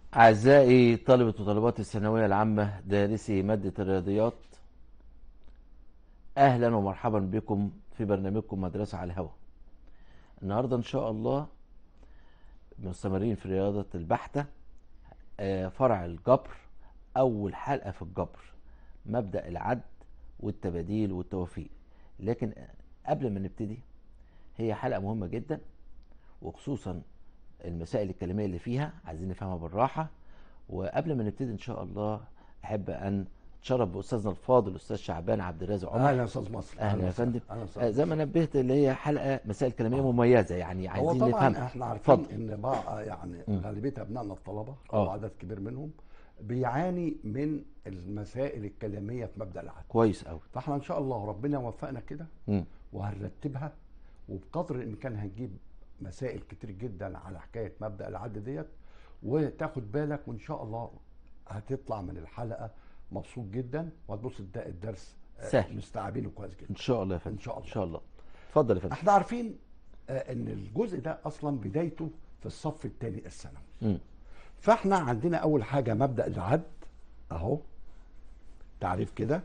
أعزائي طلبة وطالبات الثانوية العامة دارسي مادة الرياضيات أهلا ومرحبا بكم في برنامجكم مدرسة على الهواء النهاردة إن شاء الله مستمرين في رياضة البحتة آه، فرع الجبر أول حلقة في الجبر مبدأ العد والتباديل والتوفيق لكن قبل ما نبتدي هي حلقة مهمة جدا وخصوصا المسائل الكلاميه اللي فيها عايزين نفهمها بالراحه وقبل ما نبتدي ان شاء الله احب ان اتشرف باستاذنا الفاضل الاستاذ شعبان عبد الرازق عمر اهلا يا استاذ مصر اهلا يا وسهلا. فندم اهلا آه، وسهلا زي ما نبهت اللي هي حلقه مسائل كلاميه مميزه يعني هو عايزين طبعا نفهمها احنا عارفين اتفضل ان بقى يعني مم. غالبيه ابنائنا الطلبه او آه. عدد كبير منهم بيعاني من المسائل الكلاميه في مبدا العدل كويس قوي فاحنا ان شاء الله ربنا يوفقنا كده وهنرتبها وبقدر الامكان هنجيب مسائل كتير جدا على حكايه مبدا العد ديت وتاخد بالك وان شاء الله هتطلع من الحلقه مبسوط جدا وهتبص ده الدرس آه، سهل. مستوعبينه كويس جدا ان شاء الله يا فندم إن شاء الله. ان شاء الله اتفضل يا فندم احنا عارفين آه، ان الجزء ده اصلا بدايته في الصف الثاني الثانوي مم. فاحنا عندنا اول حاجه مبدا العد اهو تعريف كده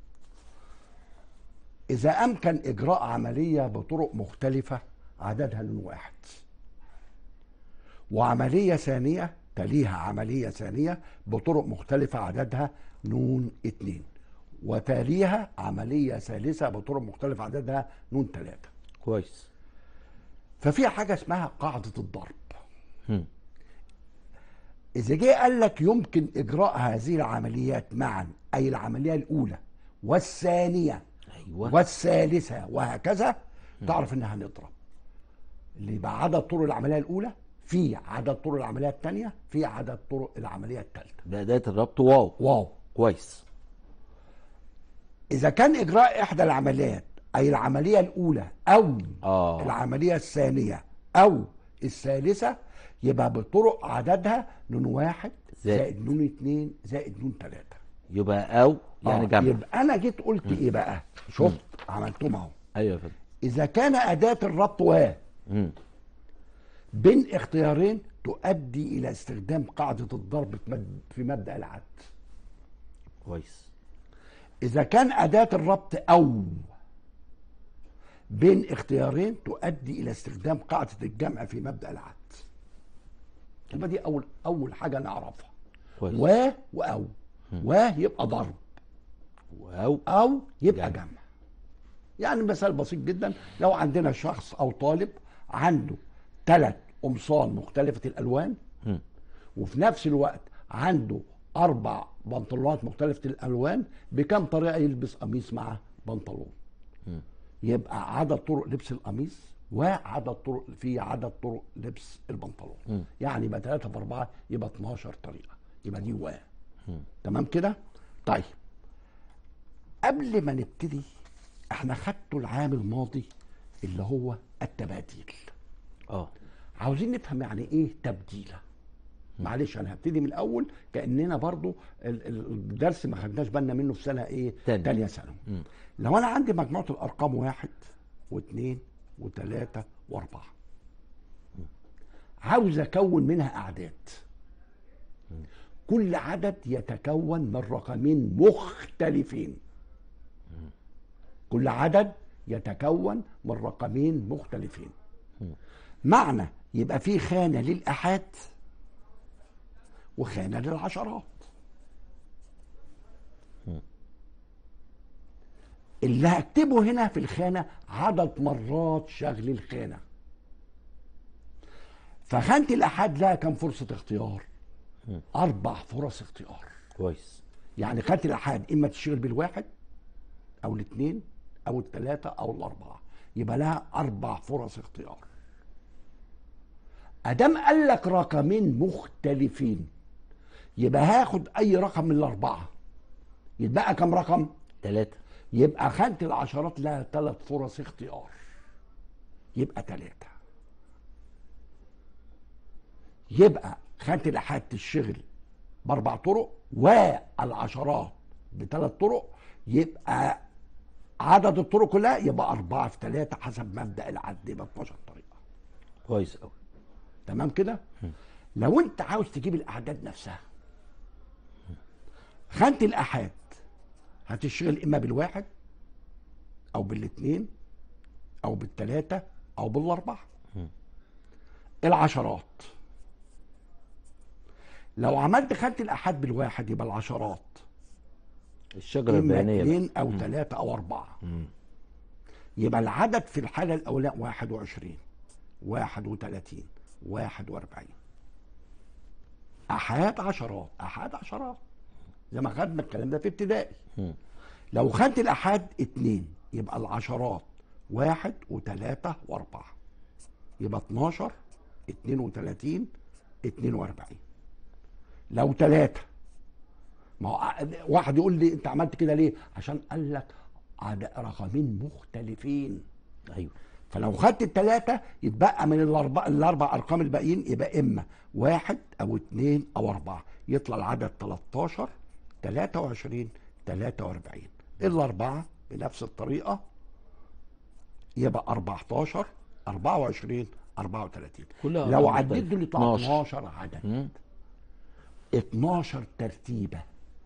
اذا امكن اجراء عمليه بطرق مختلفه عددها نون واحد وعمليه ثانيه تليها عمليه ثانيه بطرق مختلفه عددها نون اتنين وتاليها عمليه ثالثه بطرق مختلفه عددها نون ثلاثه كويس ففي حاجه اسمها قاعده الضرب مم. إذا جه قال لك يمكن إجراء هذه العمليات معا أي العملية الأولى والثانية ايوه والثالثة وهكذا تعرف إنها هنضرب اللي يبقى عدد طرق العملية الأولى في عدد طرق العملية الثانية في عدد طرق العملية الثالثة بدايه الربط واو واو كويس إذا كان إجراء إحدى العمليات أي العملية الأولى أو اه العملية الثانية أو الثالثة يبقى بطرق عددها نون واحد زائد. زائد نون اتنين زائد نون تلاتة يبقى او يعني آه، جمع يبقى انا جيت قلت ايه بقى شفت عملتهم اهو ايوه يا فندم اذا كان اداه الربط و مم. بين اختيارين تؤدي الى استخدام قاعده الضرب في مد- في مبدا العد كويس اذا كان اداه الربط او بين اختيارين تؤدي الى استخدام قاعده الجمع في مبدا العد يبقى دي اول اول حاجه نعرفها كويس و واو و يبقى ضرب واو او يبقى جمع. جمع يعني مثال بسيط جدا لو عندنا شخص او طالب عنده ثلاث قمصان مختلفه الالوان مم. وفي نفس الوقت عنده اربع بنطلونات مختلفه الالوان بكم طريقه يلبس قميص مع بنطلون مم. يبقى عدد طرق لبس القميص وعدد طرق في عدد طرق لبس مم. البنطلون يعني يبقى 3 في 4 يبقى 12 طريقه يبقى دي و مم. تمام كده طيب قبل ما نبتدي احنا خدته العام الماضي اللي هو التباديل اه عاوزين نفهم يعني ايه تبديله معلش انا هبتدي من الاول كاننا برضو ال- ال- الدرس ما خدناش بالنا منه في سنه ايه تانية. تانية ثانوي مم. لو انا عندي مجموعه الارقام واحد واثنين وثلاثه واربعه عاوز اكون منها اعداد كل عدد يتكون من رقمين مختلفين كل عدد يتكون من رقمين مختلفين معنى يبقى في خانه للاحاد وخانه للعشرات اللي هكتبه هنا في الخانه عدد مرات شغل الخانه فخانه الاحاد لها كم فرصه اختيار اربع فرص اختيار كويس يعني خانه الاحاد اما تشتغل بالواحد او الاثنين او الثلاثه او الاربعه يبقى لها اربع فرص اختيار ادام قال لك رقمين مختلفين يبقى هاخد اي رقم من الاربعه يتبقى كم رقم ثلاثة يبقى خانه العشرات لها ثلاث فرص اختيار يبقى ثلاثه يبقى خانه الاحاد تشتغل باربع طرق والعشرات بثلاث طرق يبقى عدد الطرق كلها يبقى أربعة في ثلاثة حسب مبدأ العد يبقى 12 طريقة كويس قوي تمام كده؟ لو انت عاوز تجيب الاعداد نفسها خانه الاحاد هتشتغل اما بالواحد او بالاثنين او بالثلاثه او بالاربعه العشرات لو عملت خانه الاحاد بالواحد يبقى العشرات الشجره اما البيانيه بقى. اثنين او ثلاثه او اربعه يبقى العدد في الحاله الاولى 21 31 41 احاد عشرات احاد عشرات زي ما خدنا الكلام ده في ابتدائي مم. لو خدت الاحاد اتنين يبقى العشرات واحد وثلاثة واربعة يبقى 12 32 42 لو ثلاثة ما هو واحد يقول لي انت عملت كده ليه؟ عشان قال لك عد- رقمين مختلفين ايوه فلو خدت الثلاثة يتبقى من الأربع الأربع أرقام الباقيين يبقى إما واحد أو اثنين أو أربعة يطلع العدد 13 23 43 الأربعة بنفس الطريقة يبقى 14 24 34 كلها لو أرقام عديت مختلفة. دول يطلع 12. 12 عدد مم. 12 ترتيبة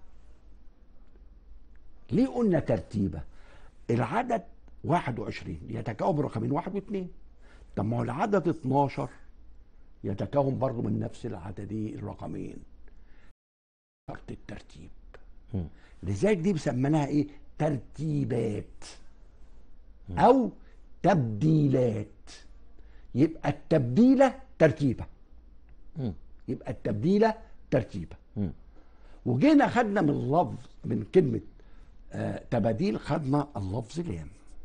ليه قلنا ترتيبة العدد 21 يتكون من رقمين واحد واثنين طب ما هو العدد 12 يتكون برضه من نفس العددين الرقمين شرط الترتيب مم. لذلك دي بسميناها ايه ترتيبات او تبديلات يبقى التبديله ترتيبه مم. يبقى التبديله ترتيبه مم. وجينا خدنا من لفظ من كلمه آه تباديل خدنا اللفظ لام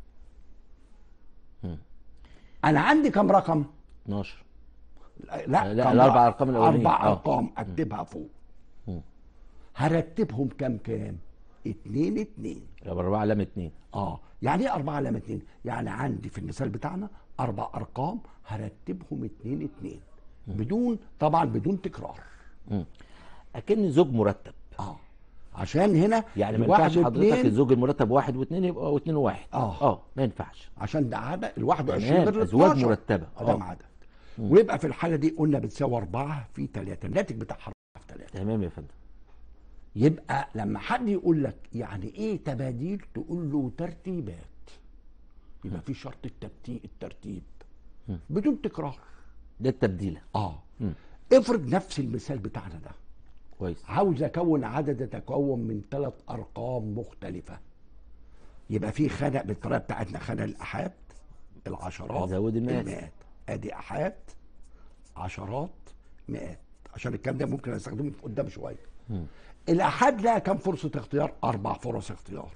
مم. انا عندي كم رقم 12 لا, لا، كم الأربع رقم؟ أرقام الأولانيين. اربع آه. ارقام اكتبها فوق مم. هرتبهم كم كام اتنين اتنين يبقى 4 علامه 2 اه يعني ايه أربعة علامة اتنين؟ يعني عندي في المثال بتاعنا أربع أرقام هرتبهم اتنين اتنين بدون طبعا بدون تكرار اكن زوج مرتب اه عشان هنا يعني ما الواحد ينفعش حضرتك واتنين- الزوج المرتب واحد واثنين يبقى واثنين وواحد آه. اه ما ينفعش عشان ده عدد ال 21 تمام، غير ال أزواج 12. مرتبة. آه، ده آه. عدد ويبقى في الحالة دي قلنا بتساوي أربعة في ثلاثة الناتج بتاعها أربعة في ثلاثة تمام يا فندم يبقى لما حد يقول لك يعني ايه تباديل تقول له ترتيبات يبقى في شرط الترتيب الترتيب بدون تكرار ده التبديله اه مم. افرض نفس المثال بتاعنا ده كويس عاوز اكون عدد يتكون من ثلاث ارقام مختلفه يبقى في خانه بالطريقه بتاعتنا خانه الاحاد العشرات هنزود المئات. المئات ادي احاد عشرات مئات عشان الكلام ده ممكن استخدمه في قدام شويه الاحاد لها كم فرصه اختيار اربع فرص اختيار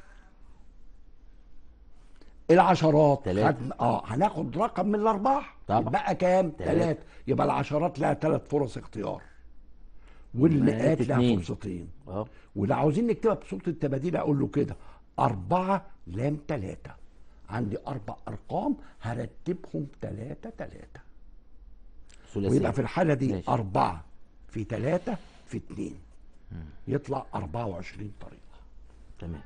العشرات تلاتة. خد... اه هناخد رقم من الاربعه طبعا. بقى كام تلاتة. ثلاثه يبقى العشرات لها ثلاث فرص اختيار والمئات لها اتنين. فرصتين اه ولو عاوزين نكتبها بصوره التباديل اقول له كده أربعة لام ثلاثة عندي أربع أرقام هرتبهم ثلاثة ثلاثة ثلاثيه ويبقى في الحالة دي ماشي. أربعة في ثلاثة في اتنين يطلع 24 طريقة تمام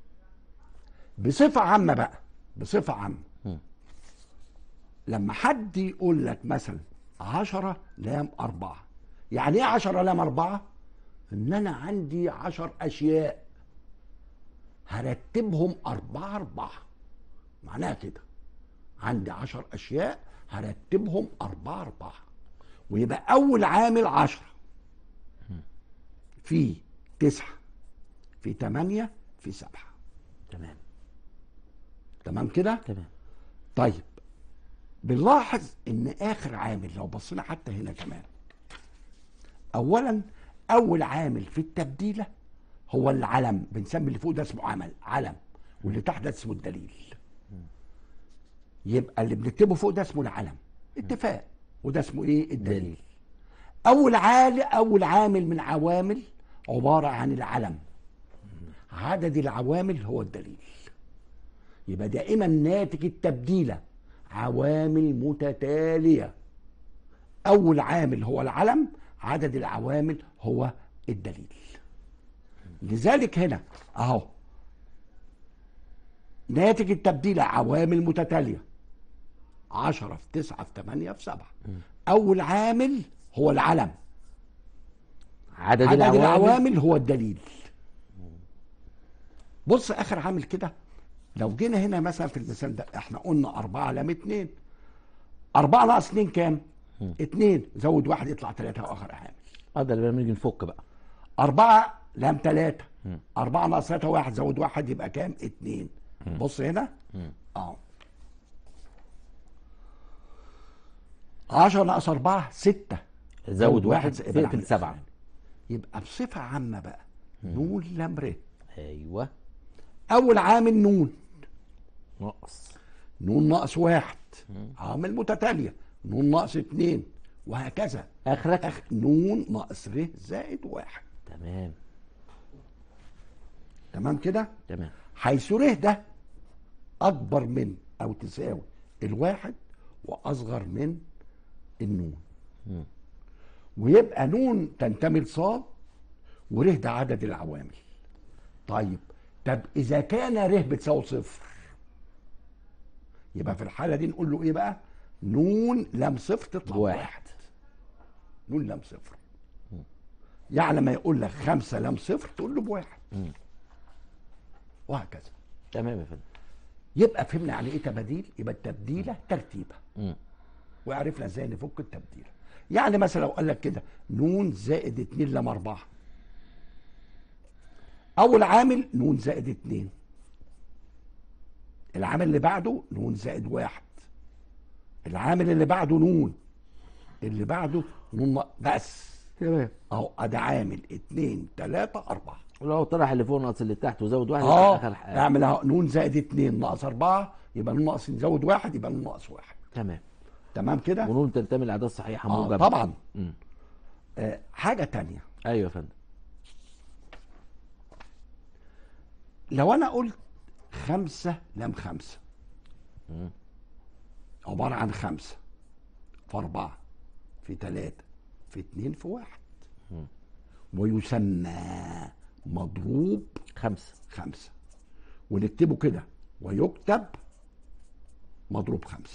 بصفة عامة بقى بصفة عامة مم. لما حد يقول لك مثلا عشرة لام أربعة يعني إيه عشرة لام أربعة؟ إن أنا عندي عشر أشياء هرتبهم أربعة أربعة معناها كده عندي عشر أشياء هرتبهم أربعة أربعة ويبقى أول عامل عشرة في تسعة في تمانية في سبعة تمام تمام كده؟ تمام طيب بنلاحظ ان اخر عامل لو بصينا حتى هنا كمان اولا اول عامل في التبديله هو العلم بنسمي اللي فوق ده اسمه عمل علم واللي تحت ده اسمه الدليل يبقى اللي بنكتبه فوق ده اسمه العلم اتفاق وده اسمه ايه الدليل دليل. اول عال اول عامل من عوامل عباره عن العلم عدد العوامل هو الدليل يبقى دائما ناتج التبديله عوامل متتاليه اول عامل هو العلم عدد العوامل هو الدليل لذلك هنا اهو ناتج التبديله عوامل متتاليه عشرة في تسعة في تمانية في سبعة أول عامل هو العلم عدد, عدد العوامل, العوامل هو الدليل بص اخر عامل كده لو جينا هنا مثلا في المثال ده احنا قلنا أربعة لام اتنين أربعة ناقص اتنين كام؟ اتنين زود واحد يطلع تلاتة وآخر عامل اه ده لما نيجي نفك بقى أربعة لام تلاتة أربعة ناقص تلاتة واحد زود واحد يبقى كام؟ اتنين بص هنا اه عشرة ناقص أربعة ستة زود واحد يبقى في نعمل سبعة إخوان. يبقى بصفة عامة بقى نون لام ر ايوه أول عامل نون ناقص نون ناقص واحد عوامل متتالية نون ناقص اتنين وهكذا اخرك أخ نون ناقص ر زائد واحد تمام تمام كده تمام حيث ر ده أكبر من أو تساوي الواحد وأصغر من النون ويبقى نون تنتمي لصاد وره ده عدد العوامل طيب طب إذا كان ر بتساوي صفر يبقى في الحالة دي نقول له إيه بقى؟ نون لم صفر تطلع واحد. واحد نون لم صفر يعني لما يقول لك خمسة لم صفر تقول له بواحد وهكذا تمام يا فندم يبقى فهمنا يعني ايه تباديل يبقى التبديله ترتيبه مم. وعرفنا ازاي نفك التبديله يعني مثلا لو قال لك كده نون زائد 2 لم 4 اول عامل نون زائد 2 العامل اللي بعده نون زائد واحد العامل اللي بعده نون اللي بعده نون ن- بس تمام اهو ادي عامل 2 3 4 ولو طرح اللي فوق ناقص اللي تحت وزود واحد اه يبقى اخر حاجه اعمل اهو نون زائد 2 ناقص 4 يبقى نون ناقص نزود واحد يبقى نون ناقص واحد تمام تمام كده ونون تنتمي للاعداد الصحيحه آه موجبه طبعا مم. آه حاجه تانية ايوه يا فندم لو انا قلت خمسة لم خمسة عبارة عن خمسة في أربعة في ثلاثة في اتنين في واحد ويسمى مضروب خمسه خمسة ونكتبه كده ويكتب مضروب خمسة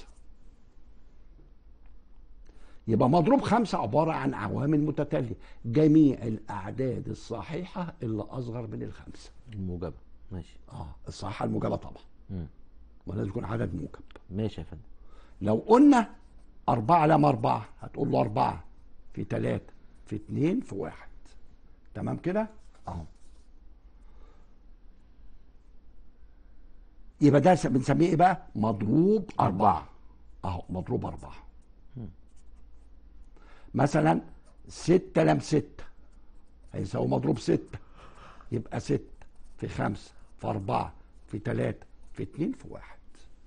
يبقى مضروب خمسة عبارة عن عوامل متتالية جميع الأعداد الصحيحة اللي أصغر من الخمسة موجبه ماشي اه الصحيحة الموجبة طبعا مم. ولازم يكون عدد موجب ماشي يا فندم لو قلنا أربعة لم أربعة هتقول له أربعة في ثلاثة في اتنين في واحد تمام كده؟ أهو يبقى ده س- بنسميه إيه بقى؟ مضروب أربعة أهو مضروب أربعة مثلا ستة لم ستة هيساوي مضروب ستة يبقى ستة في خمسة في أربعة في ثلاثة في اتنين في واحد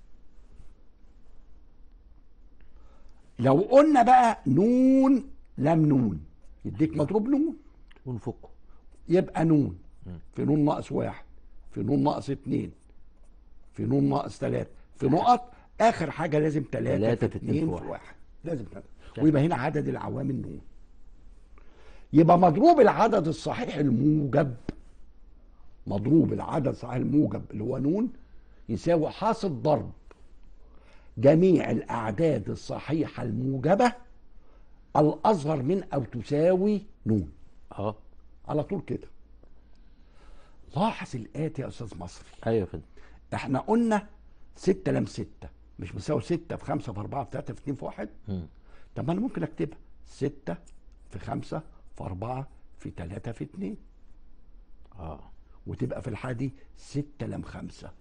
لو قلنا بقى نون لم نون يديك مضروب نون ونفكه يبقى نون في نون ناقص واحد في نون ناقص اتنين في نون ناقص تلاتة في نقط اخر حاجه لازم تلاتة, تلاتة في في اتنين اتنين في في واحد. واحد لازم تلاتة ويبقى هنا عدد العوامل نون يبقى مضروب العدد الصحيح الموجب مضروب العدد الصحيح الموجب اللي هو نون يساوي حاصل ضرب جميع الأعداد الصحيحة الموجبة الأصغر من أو تساوي نون اه على طول كده لاحظ الآتي يا أستاذ مصري ايوه يا فندم احنا قلنا ستة لم ستة مش بيساوي ستة في خمسة في أربعة في ثلاثة في اتنين في واحد مم. طب ما أنا ممكن أكتبها ستة في خمسة في أربعة في ثلاثة في اتنين اه وتبقى في الحالة دي ستة لم خمسة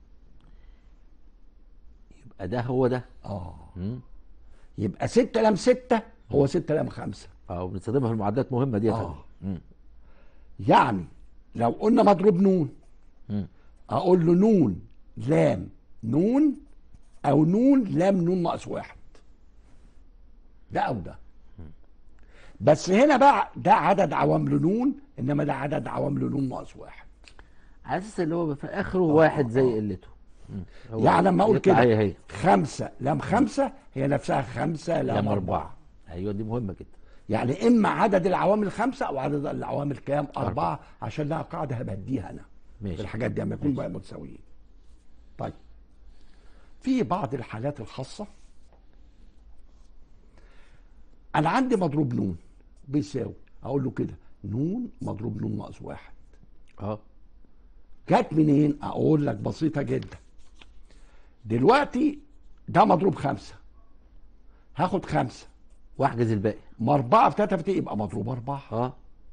يبقى ده هو ده اه مم. يبقى ستة لم ستة هو ستة لم خمسة اه وبنستخدمها في المعدات مهمه دي يا آه. فندم مم. يعني لو قلنا مضروب نون مم. اقول له نون لام نون او نون لام نون ناقص واحد ده او ده بس هنا بقى ده عدد عوامل نون انما ده عدد عوامل نون ناقص واحد على اساس اللي هو في اخره واحد زي قلته مم. هو يعني لما اقول يطلع كده هي هي خمسة لام خمسة هي نفسها خمسة لام لام أربعة اربعه ايوه دي مهمه جدا يعني اما عدد العوامل خمسة او عدد العوامل كام أربعة عشان لها قاعدة هبديها انا ماشي. في الحاجات دي لما يكون بقى متساويين طيب في بعض الحالات الخاصة أنا عندي مضروب نون بيساوي أقول له كده نون مضروب نون ناقص واحد اه جت منين اقول لك بسيطه جدا دلوقتي ده مضروب خمسة هاخد خمسة واحجز الباقي ما أربعة في تلاتة في تلاتة يبقى مضروب أربعة اه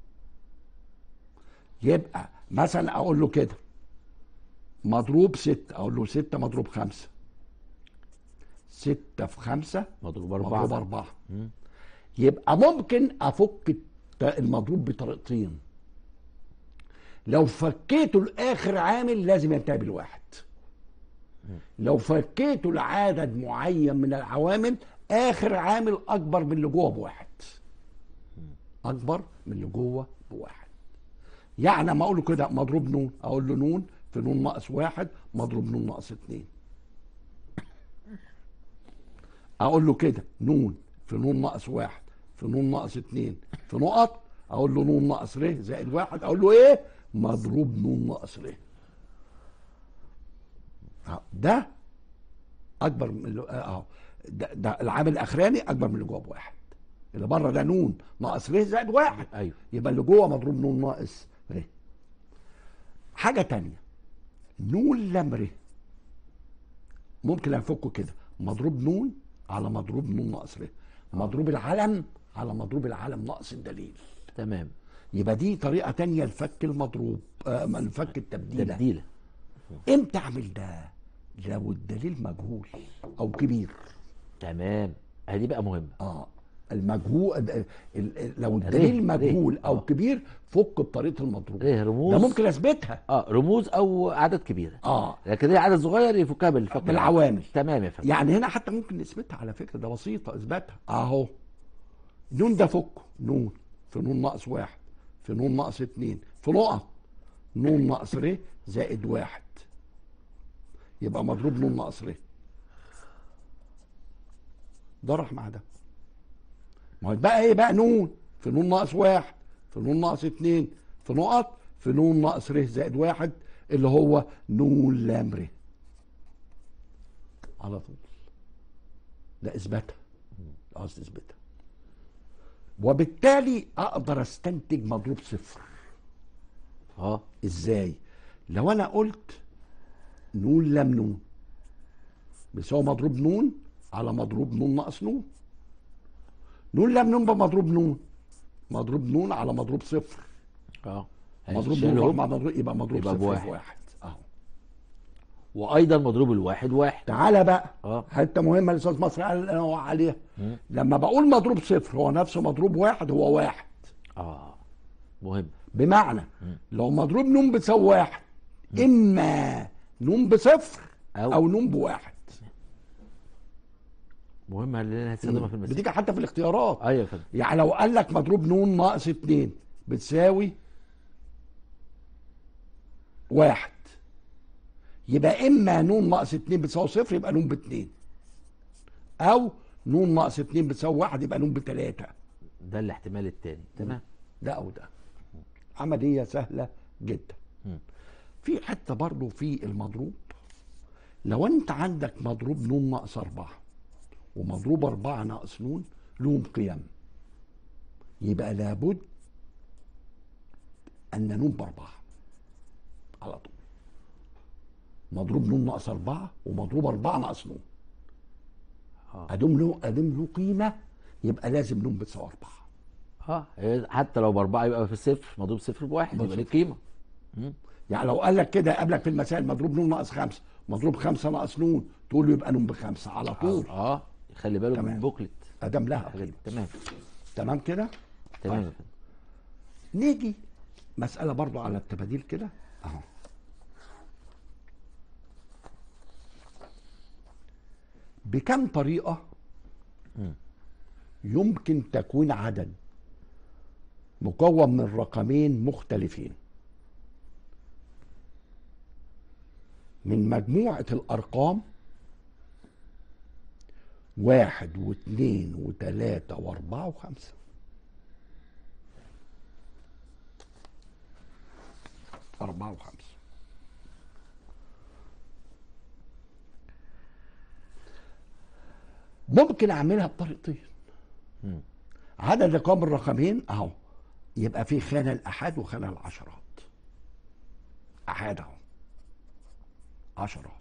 يبقى مثلا أقول له كده مضروب ستة أقول له ستة مضروب خمسة ستة في خمسة مضروب مضروب أربعة أربعة يبقى ممكن أفك الت- المضروب بطريقتين لو فكيته لآخر عامل لازم ينتهي بالواحد لو فكيته لعدد معين من العوامل آخر عامل أكبر من اللي جوه بواحد أكبر من اللي جوه بواحد يعني لما أقول له كده مضروب نون أقول له نون في نون ناقص واحد مضروب نون ناقص اتنين اقول له كده نون في نون ناقص واحد في نون ناقص اتنين في نقط اقول له نون ناقص ر زائد واحد اقول له ايه مضروب نون ناقص ر أهو، ده اكبر من اللي- اهو ده, ده العامل الاخراني اكبر من اللي جوه بواحد اللي بره ده نون ناقص ر زائد واحد ايوه يبقى اللي جوه مضروب نون ناقص ر حاجة تانية نون لام ر ممكن انفكه كده مضروب نون على مضروب نون ناقص ر مضروب العلم على مضروب العلم ناقص الدليل تمام يبقى دي طريقة تانية لفك المضروب آه لفك التبديلة تبديله امتى اعمل ده لو الدليل مجهول او كبير تمام دي بقى مهمه اه المجهول ال- ال- لو ريه، الدليل مجهول ريه. او آه. كبير فك بطريقة المضروب ايه رموز ده ممكن اثبتها اه رموز او اعداد كبيره اه لكن هي عدد صغير يفكها بالفك بالعوامل. تمام يا فندم يعني هنا حتى ممكن نثبتها على فكره ده بسيطه اثباتها اهو نون ده فكه نون في نون ناقص واحد في نون ناقص اتنين في نقط نون ناقص ر زائد واحد يبقى مضروب نون ناقص ر ده راح مع ده ما هو بقى ايه بقى نون في نون ناقص واحد في نون ناقص اتنين في نقط في نون ناقص ر زائد واحد اللي هو نون لام ر على طول ده اثباتها عاوز تثبتها وبالتالي اقدر استنتج مضروب صفر اه ازاي لو انا قلت نون لام نون بيساوي مضروب نون على مضروب نون ناقص نون نون لام نون بمضروب نون مضروب نون على مضروب صفر اه مضروب هنشيلهم. نون مع مضروب يبقى مضروب يبقى صفر بواحد. في واحد اهو وايضا مضروب الواحد واحد تعالى بقى اه حته مهمه الاستاذ مصر قال انا عليها لما بقول مضروب صفر هو نفسه مضروب واحد هو واحد اه مهم بمعنى لو مضروب نون بتساوي واحد اما نون بصفر أو- او, أو نون بواحد مهمه اللي انا هستخدمها في المسائل بتيجي حتى في الاختيارات ايوه يا فندم يعني لو قال لك مضروب نون ناقص اتنين بتساوي واحد يبقى اما نون ناقص اتنين بتساوي صفر يبقى نون باتنين او نون ناقص اتنين بتساوي واحد يبقى نون بتلاته ده الاحتمال الثاني تمام ده او ده عمليه سهله جدا مم. في حته برضو في المضروب لو انت عندك مضروب نون ناقص اربعه ومضروب اربعه ناقص نون لهم قيم يبقى لابد ان نون باربعه على طول مضروب نون ناقص اربعه ومضروب اربعه ناقص نون اه ادوم له ادوم له قيمه يبقى لازم نون بتساوي اربعه اه هي حتى لو باربعه يبقى في الصفر مضروب صفر بواحد يبقى ليه قيمه مم. يعني لو قال لك كده قبلك في المسائل مضروب نون ناقص خمسه مضروب خمسه ناقص نون تقول له يبقى نون بخمسه على طول اه خلي باله من تمام. البوكلت ادام لها الحاجات قيمة. دي. تمام تمام كده تمام طيب. يا فندم نيجي مسألة برضو على التباديل كده اهو بكم طريقة يمكن تكوين عدد مكون من رقمين مختلفين من مجموعة الأرقام واحد واثنين وثلاثة وأربعة وخمسة أربعة وخمسة ممكن أعملها بطريقتين عدد أرقام الرقمين أهو يبقى في خانه الاحاد وخانه العشرات احاد اهو عشرات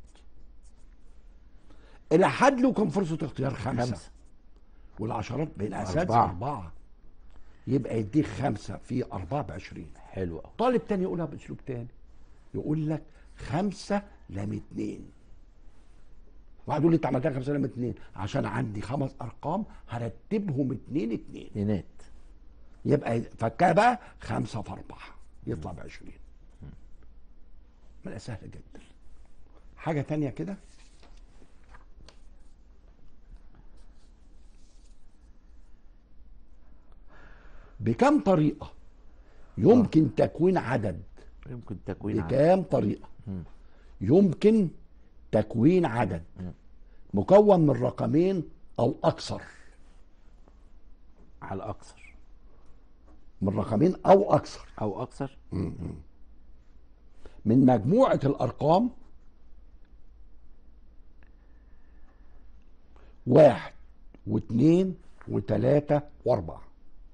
الاحاد له كم فرصه اختيار خمسه, خمسة. خمسة. والعشرات بين اساتذه أربعة. أربعة. يبقى يديك خمسة في أربعة بعشرين حلو قوي طالب تاني يقولها بأسلوب تاني يقول لك خمسة لام اتنين واحد يقول لي انت عملتها خمسة لام اتنين عشان عندي خمس أرقام هرتبهم اتنين اتنين اتنينات يبقى فكها بقى خمسة في أربعة يطلع بعشرين مسألة سهلة جدا حاجة تانية كده بكم طريقة يمكن تكوين عدد يمكن تكوين عدد. بكام طريقة يمكن تكوين عدد مكون من رقمين أو أكثر على الاكثر من رقمين أو أكثر او اكثر من مجموعة الأرقام واحد واثنين وثلاثة وأربعة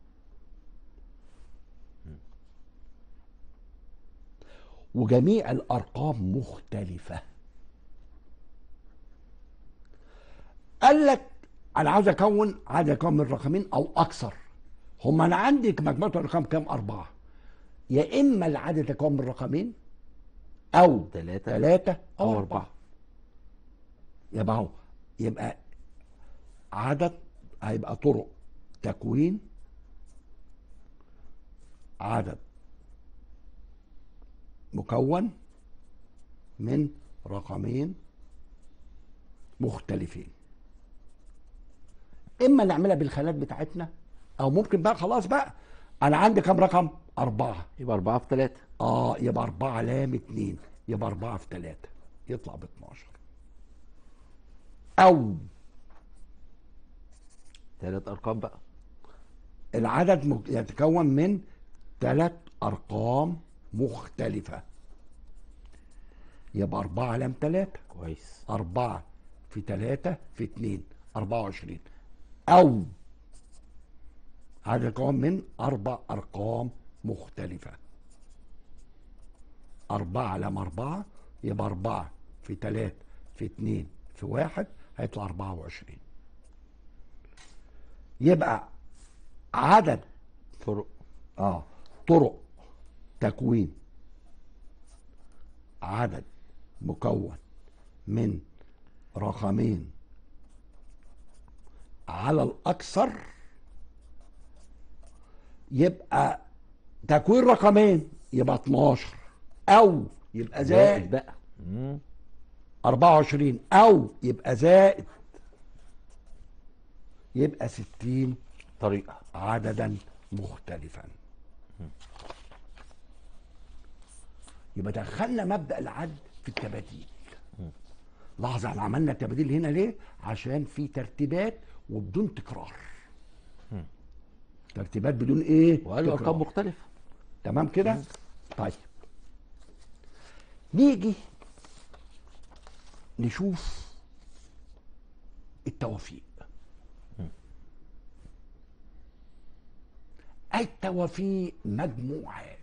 وجميع الأرقام مختلفة قال لك أنا عاوز أكون عايز أكون من رقمين أو أكثر هم أنا عندي مجموعة الأرقام كام أربعة يا إما العدد يتكون من رقمين أو ثلاثة ثلاثة أو او أربعة اربعة يبقى هو يبقى عدد هيبقى طرق تكوين عدد مكون من رقمين مختلفين اما نعملها بالخانات بتاعتنا او ممكن بقى خلاص بقى انا عندي كام رقم اربعه يبقى اربعة في ثلاثة اه يبقى أربعة لام اتنين يبقى أربعة في تلاتة يطلع ب 12 أو ثلاث ارقام بقى العدد مك- يتكون من ثلاث أرقام مختلفة يبقى أربعة لام تلاتة كويس أربعة في تلاتة في اتنين أربعة وعشرين أو عدد يتكون من أربع أرقام مختلفة أربعة لام أربعة يبقى أربعة في تلاتة في اتنين في واحد هيطلع أربعة وعشرين يبقى عدد طرق اه طرق تكوين عدد مكون من رقمين على الاكثر يبقى تكوين رقمين يبقى 12 او يبقى زائد زائد بقى مم. 24 او يبقى زائد يبقى 60 طريقة عددا مختلفا يبقى دخلنا مبدا العد في التباديل لاحظ احنا عملنا التباديل هنا ليه عشان في ترتيبات وبدون تكرار ترتيبات بدون ايه وقالوا تكرار. ارقام مختلفة تمام كده طيب نيجي نشوف التوافيق التوافيق مجموعات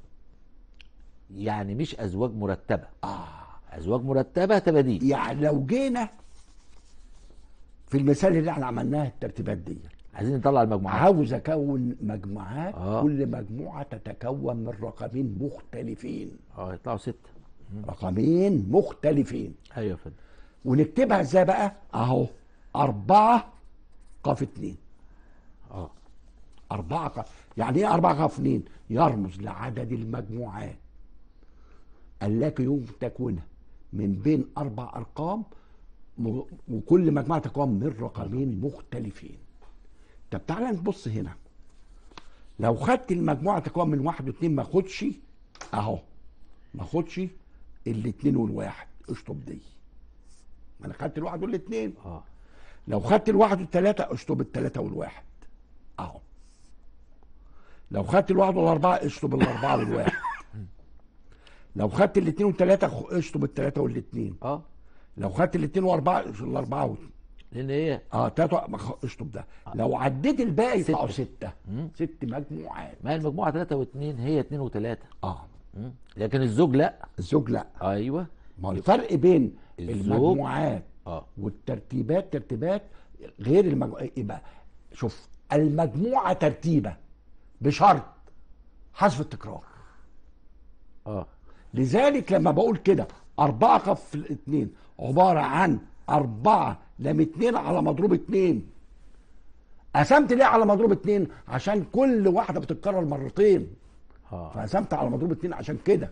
يعني مش ازواج مرتبة اه ازواج مرتبة تباديل يعني لو جينا في المثال اللي احنا عملناه الترتيبات دي عايزين نطلع المجموعات عاوز اكون مجموعات آه. كل مجموعه تتكون من رقمين مختلفين اه يطلعوا ستة رقمين مختلفين ايوه يا فندم ونكتبها ازاي بقى اهو أربعة قاف اتنين اه أربعة قاف يعني ايه أربعة قاف اتنين يرمز لعدد المجموعات التي يمكن تكوينها من بين أربع أرقام م- وكل مجموعة تكون من رقمين مختلفين طب تعالى نبص هنا لو خدت المجموعة تكون من واحد واثنين ما خدش اهو ما خدش الاتنين والواحد اشطب دي ما انا خدت الواحد والاثنين اه لو خدت الواحد والثلاثة اشطب الثلاثة والواحد اهو لو خدت الواحد والأربعة اشطب الأربعة والواحد لو خدت الاثنين والثلاثة خ- اشطب الثلاثة والاثنين اه لو خدت الاثنين وأربعة اشطب الأربعة وال- لان هي اه تلاتة ما خ- اشطب ده لو عديت الباقي ستة. يطلعوا ستة ست مجموعات ما هي المجموعه 3 و2 هي 2 و3 اه لكن الزوج لا الزوج لا ايوه ما هو الفرق بين الزوج. المجموعات اه والترتيبات ترتيبات غير المجموعة يبقى شوف المجموعة ترتيبة بشرط حذف التكرار اه لذلك لما بقول كده أربعة قف الاثنين عبارة عن أربعة لم اتنين على مضروب اتنين قسمت ليه على مضروب اتنين عشان كل واحدة بتتكرر مرتين اه فقسمت على مضروب اتنين عشان كده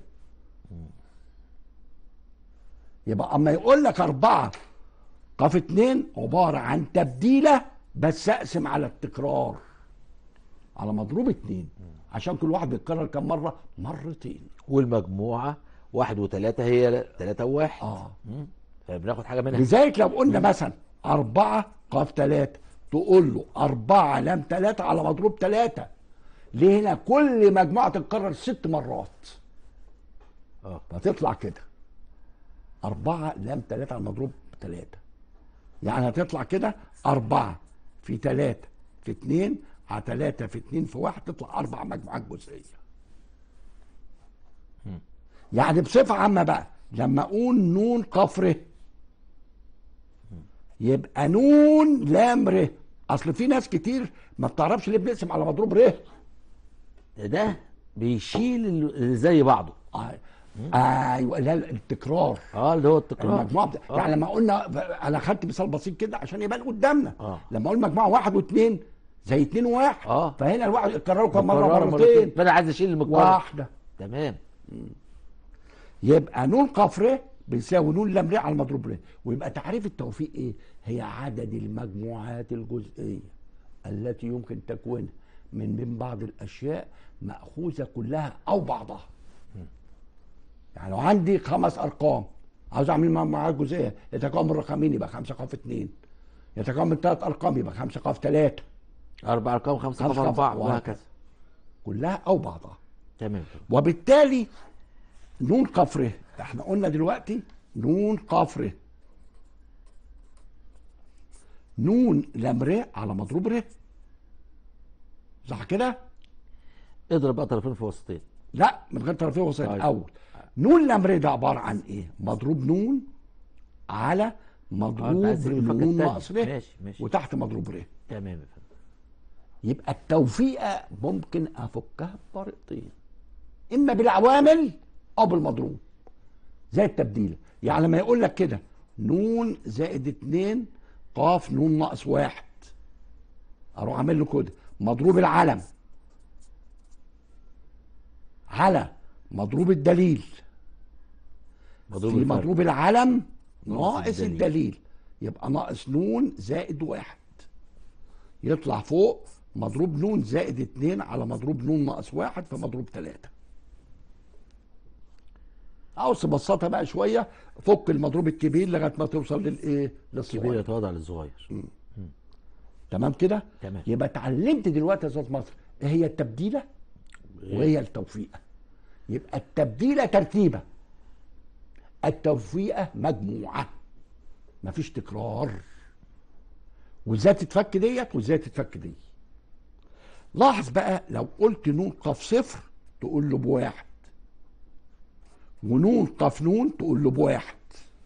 يبقى اما يقول لك أربعة قف اتنين عبارة عن تبديلة بس أقسم على التكرار على مضروب اتنين عشان كل واحد بيتكرر كم مرة مرتين والمجموعه واحد وثلاثة هي ثلاثة وواحد اه مم. فبناخد حاجة منها لذلك لو قلنا مثلا أربعة قاف ثلاثة تقول له أربعة لام ثلاثة على مضروب ثلاثة ليه هنا كل مجموعة تتكرر ست مرات اه فتطلع كده أربعة لام ثلاثة على مضروب ثلاثة يعني هتطلع كده أربعة في ثلاثة في اتنين على ثلاثة في اتنين في واحد تطلع أربع مجموعات جزئية يعني بصفة عامة بقى لما أقول نون قاف ر يبقى نون لام ر أصل في ناس كتير ما بتعرفش ليه بنقسم على مضروب ر ده بيشيل اللي زي بعضه آه. ايوه لا لا، التكرار اه اللي هو التكرار المجموعه بتا... آه. يعني لما قلنا انا خدت مثال بسيط كده عشان يبان قدامنا آه. لما اقول مجموعه واحد واثنين زي اثنين وواحد آه. فهنا الواحد اتكرروا كم مره مكررة مرتين فانا عايز اشيل المكرر واحده تمام يبقى نون قاف ر بيساوي نون لام ر على المضروب ر ويبقى تعريف التوفيق ايه؟ هي عدد المجموعات الجزئيه التي يمكن تكوينها من بين بعض الاشياء ماخوذه كلها او بعضها. يعني لو عندي خمس ارقام عاوز اعمل مجموعات جزئيه يتكون من رقمين يبقى خمسه قاف اثنين يتكون من ثلاث ارقام يبقى خمسه قاف ثلاثه اربع ارقام خمسة خمسة خمسة خمسة اربعة وهكذا. وهكذا كلها او بعضها. تمام وبالتالي نون قفره احنا قلنا دلوقتي نون قفره نون لام ر على مضروب ر صح كده؟ اضرب بقى طرفين في وسطين لا من غير طرفين وسط طيب. الاول نون لام ر ده عباره عن ايه؟ مضروب نون على آه، مضروب أنت عايز تجيب الفكة نون التانية. ناقص ر ماشي ماشي وتحت مضروب ر تمام يا فندم يبقى التوفيقة ممكن أفكها بطريقتين إما بالعوامل أو بالمضروب زي التبديل يعني لما يقول لك كده نون زائد اتنين قاف نون ناقص واحد أروح أعمل له كده مضروب العلم على مضروب الدليل مضروب في الفرق. مضروب العلم ناقص ناقص الدليل. الدليل يبقى ناقص نون زائد واحد يطلع فوق مضروب نون زائد اتنين على مضروب نون ناقص واحد فمضروب تلاتة عاوز تبسطها بقى شوية فك المضروب الكبير لغاية ما توصل للايه كبير للصغير يتواضع للصغير تمام كده تمام. يبقى اتعلمت دلوقتي يا استاذ مصر ايه هي التبديلة وهي التوفيقة يبقى التبديلة ترتيبة التوفيقة مجموعة مفيش تكرار وازاي تتفك ديت وازاي تتفك دي لاحظ بقى لو قلت نون قاف صفر تقول له بواحد ونون قاف نون تقول له بواحد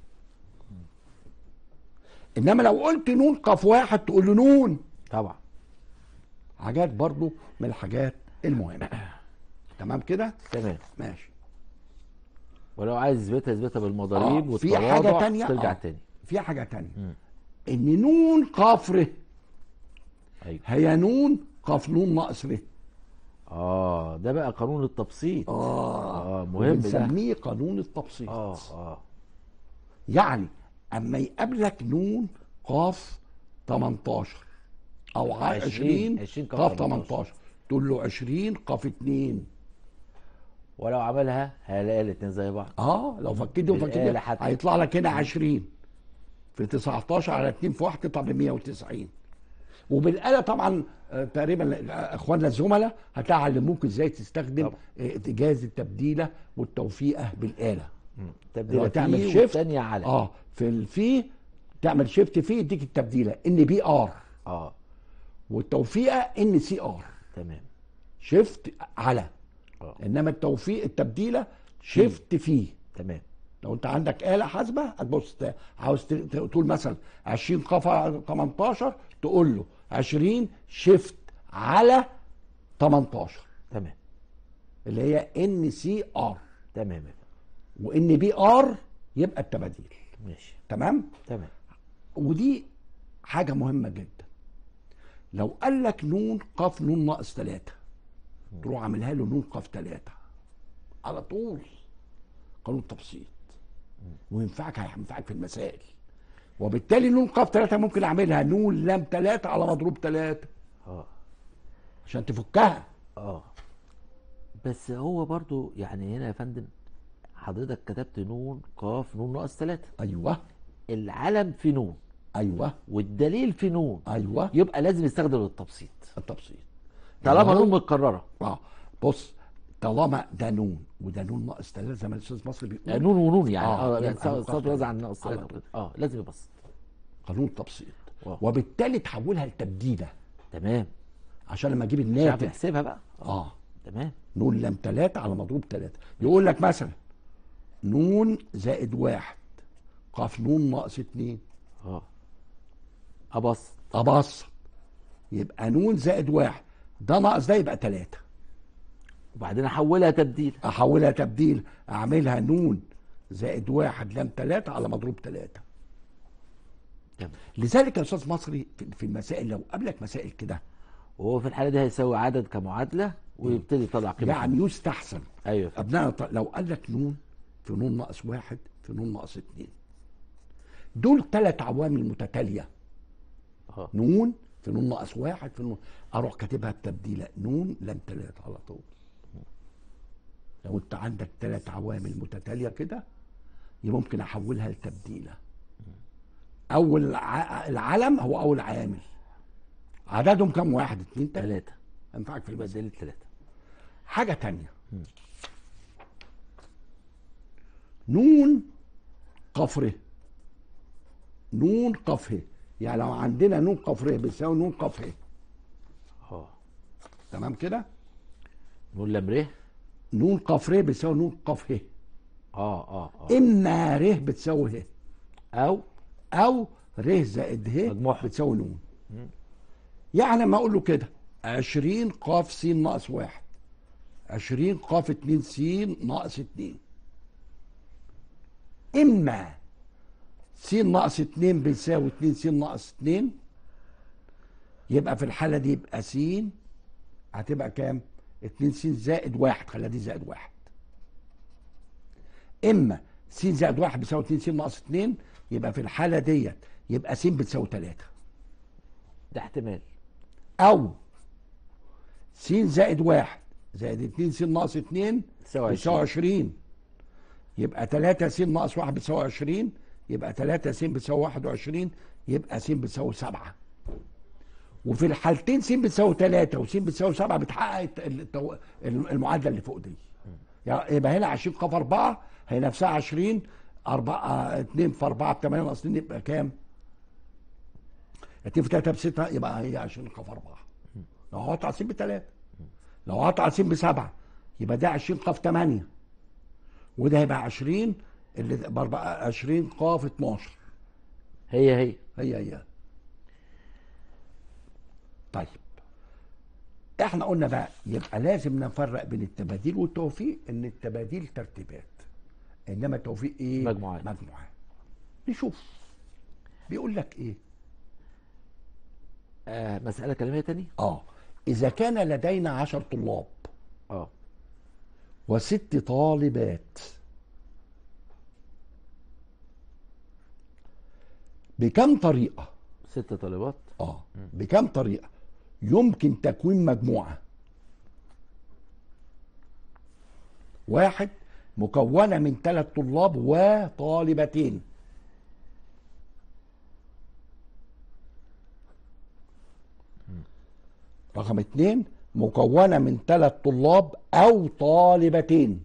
انما لو قلت نون قاف واحد تقول له نون طبعا حاجات برضو من الحاجات المهمة تمام كده تمام ماشي ولو عايز يثبتها يثبتها بالمضاريب آه، في والتواضع حاجة تانية ترجع آه. تاني في حاجة تانية ان نون قاف ر ايوه هي نون قاف نون ناقص ر اه ده بقى قانون التبسيط اه اه مهم ده بنسميه قانون التبسيط اه اه يعني اما يقابلك نون قاف 18 او ع- 20 20 20 قاف قاف 18. 18 تقول له 20 قاف 2 ولو عملها هيلاقي الاثنين زي بعض اه لو فكيت دي وفكيت دي بالآلة حتى. هيطلع لك هنا 20 في 19 على 2 في 1 تطلع ب 190 وبالآلة طبعا آه، تقريبا آه، اخواننا الزملاء هتلاقي علموك ازاي تستخدم طبعا. آه، جهاز التبديله والتوفيقه بالآلة تبديل لو تعمل فيه شيفت والثانيه على اه في الفي تعمل شيفت فيه يديك التبديله ان بي ار اه والتوفيقه ان سي ار تمام شيفت على اه انما التوفيق التبديله شيفت فيه تمام لو انت عندك آلة حاسبة هتبص ت- عاوز ت- ت- تقول مثلا 20 قفا 18 تقول له 20 شيفت على 18 تمام اللي هي ان سي ار تمام يا وان بي ار يبقى التباديل فندم. ماشي تمام تمام ودي حاجة مهمة جدا لو قال لك نون قاف نون ناقص ثلاثة تروح عاملها له نون قاف ثلاثة على طول قانون تبسيط وينفعك هينفعك في المسائل وبالتالي نون قاف ثلاثة ممكن اعملها نون لام ثلاثة على مضروب ثلاثة اه عشان تفكها اه بس هو برضو يعني هنا يا فندم حضرتك كتبت نون قاف نون ناقص ثلاثة ايوه العلم في نون ايوه والدليل في نون ايوه يبقى لازم يستخدم التبسيط التبسيط طالما يعني هو- نون متكرره اه بص طالما ده نون وده نون ناقص ثلاثة زي ما الاستاذ مصري بيقول يعني نون ونون يعني آه، اه, يبقى يعني نون صوت قاف وزع عن ناقص على ثلاثة طول. اه لازم يبسط قانون تبسيط واو. وبالتالي تحولها لتبديله تمام عشان لما اجيب مش عارف الناتج يحسبها بقى اه تمام نون لام ثلاثة على مضروب ثلاثة يقول لك مثلا نون زائد واحد قاف نون ناقص اتنين اه ابسط ابسط يبقى نون زائد واحد ده ناقص ده يبقى ثلاثة وبعدين احولها تبديل احولها تبديل اعملها نون زائد واحد لام ثلاثة على مضروب ثلاثة تمام لذلك يا استاذ مصري في- في المسائل لو قابلك مسائل كده وهو في الحاله دي هيساوي عدد كمعادله ويبتدي يطلع قيمه يعني يستحسن ايوه يا فندم. ابناء الط- لو قال لك نون في نون ناقص واحد في نون ناقص اتنين دول ثلاث عوامل متتاليه اه نون في نون ناقص واحد في نون اروح كاتبها التبديله نون لام ثلاثه على طول لو انت عندك ثلاث عوامل متتاليه كده يبقى ممكن احولها لتبديله اول ع- العلم هو اول عامل عددهم كم واحد اتنين تلاته ثلاثه ينفعك في يبقى المسألة دليل ثلاثه حاجة تانية نون قفره نون قفه يعني لو عندنا نون قفره بيساوي نون قفه اه تمام كده نقول لام ر نون قفره بيساوي نون قفه اه اه اه اما ر بتساوي ه او او ر زائد ه مجموعها. بتساوي نون يعني لما اقول له كده 20 قاف س ناقص واحد 20 قاف 2 س ناقص 2 اما س ناقص 2 بيساوي 2 س ناقص 2 يبقى في الحاله دي يبقى س هتبقى كام 2 س زائد واحد خليها دي زائد واحد اما س زائد واحد بيساوي 2 س ناقص 2 يبقى في الحاله ديت يبقى س بتساوي 3 ده احتمال او س زائد واحد زائد 2 س ناقص 2 تساوي بتساوي 20 يبقى 3 س ناقص 1 بتساوي 20 يبقى 3 س بتساوي 21 يبقى س بتساوي 7 وفي الحالتين س بتساوي 3 وس بتساوي 7 بتحقق الت- التو- المعادله اللي فوق دي يعني يبقى هنا 20 قاف 4 هي نفسها 20 4 2 في 4 ب 8 ناقص 2 يبقى كام؟ 2 في 3 ب 6 يبقى هي 20 قاف 4 لو هقطع س بثلاثة لو هقطع س بسبعة يبقى ده 20 قاف 8 وده هيبقى 20 اللي ب 20 قاف 12 هي هي هي هي طيب احنا قلنا بقى يبقى لازم نفرق بين التباديل والتوفيق ان التباديل ترتيبات انما التوفيق ايه مجموعات. مجموعات نشوف بيقول لك ايه آه مساله كلاميه تاني اه اذا كان لدينا عشر طلاب اه وست طالبات بكم طريقة ست طالبات اه بكم طريقة يمكن تكوين مجموعة واحد مكونة من ثلاث طلاب وطالبتين رقم اتنين مكونة من ثلاث طلاب أو طالبتين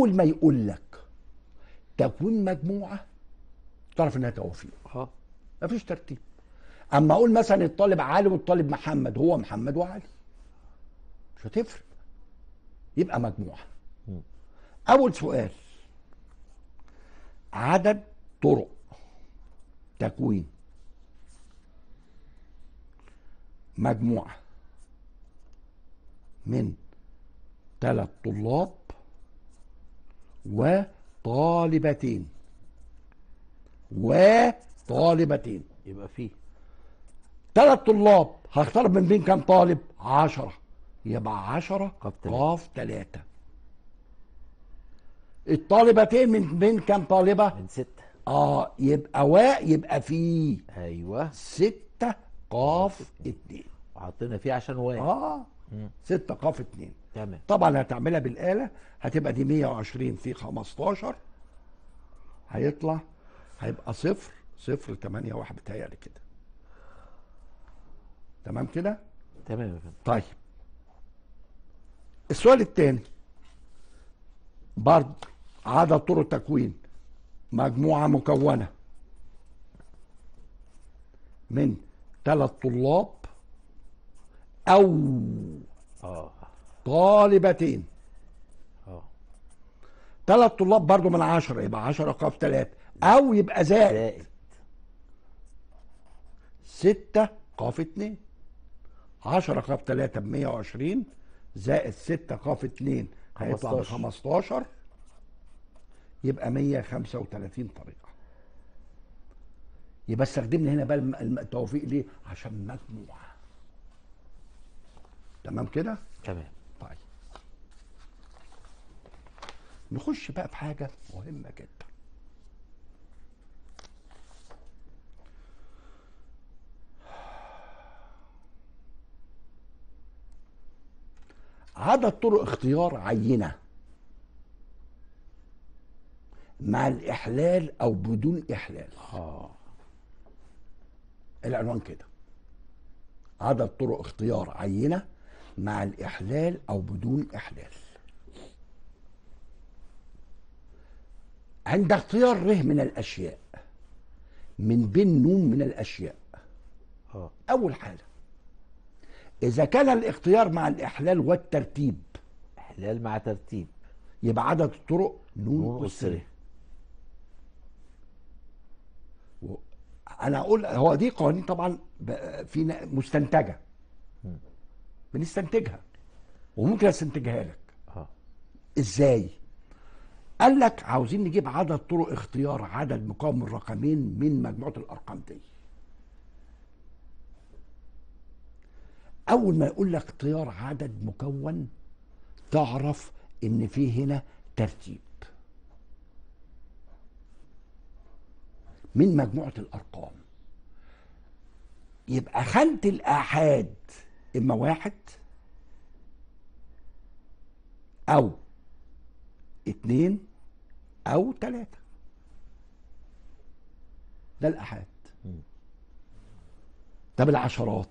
اول ما يقول لك تكوين مجموعه تعرف انها توافيق اه مفيش ترتيب اما اقول مثلا الطالب علي والطالب محمد هو محمد وعلي مش هتفرق يبقى مجموعه مم. اول سؤال عدد طرق تكوين مجموعه من ثلاث طلاب وطالبتين وطالبتين يبقى فيه ثلاث طلاب هختار من بين كام طالب عشرة يبقى عشرة قاف تلاتة. قاف ثلاثة الطالبتين من بين كام طالبة من ستة اه يبقى واء يبقى فيه ايوه ستة قاف اتنين وحطينا فيه عشان واحد اه مم. ستة قاف اتنين تمام طبعا هتعملها بالآلة هتبقى دي 120 في 15 هيطلع هيبقى صفر صفر تمانية واحد بتهيألي كده تمام كده تمام يا فندم طيب السؤال الثاني برضه عدد طرق تكوين مجموعة مكونة من ثلاث طلاب أو اه طالبتين اه ثلاث طلاب برضو من عشرة يبقى عشرة قاف ثلاثة أو يبقى زائد زائد ستة قاف اتنين عشرة قاف تلاتة بمية وعشرين زائد ستة قاف اتنين هيطلع 15. بخمستاشر يبقى مية خمسة وتلاتين طريقة يبقى استخدمنا هنا بقى الم- الم- التوفيق ليه؟ عشان مجموعة تمام كده؟ تمام طيب نخش بقى في حاجة مهمة جدا عدد طرق اختيار عينة مع الإحلال أو بدون إحلال اه العنوان كده عدد طرق اختيار عينة مع الإحلال أو بدون إحلال عند اختيار ره من الأشياء من بين نون من الأشياء اه أول حاجة إذا كان الاختيار مع الإحلال والترتيب احلال مع ترتيب يبقى عدد الطرق نون نون أسرة أسرة. و- انا اقول هو دي قوانين طبعا ب- في ن- مستنتجه مم. بنستنتجها وممكن استنتجها لك اه ازاي قال لك عاوزين نجيب عدد طرق اختيار عدد مكون من رقمين من مجموعه الارقام دي اول ما يقول لك اختيار عدد مكون تعرف ان في هنا ترتيب من مجموعه الارقام يبقى خانه الاحاد اما واحد او اتنين او تلاتة ده الاحاد طب العشرات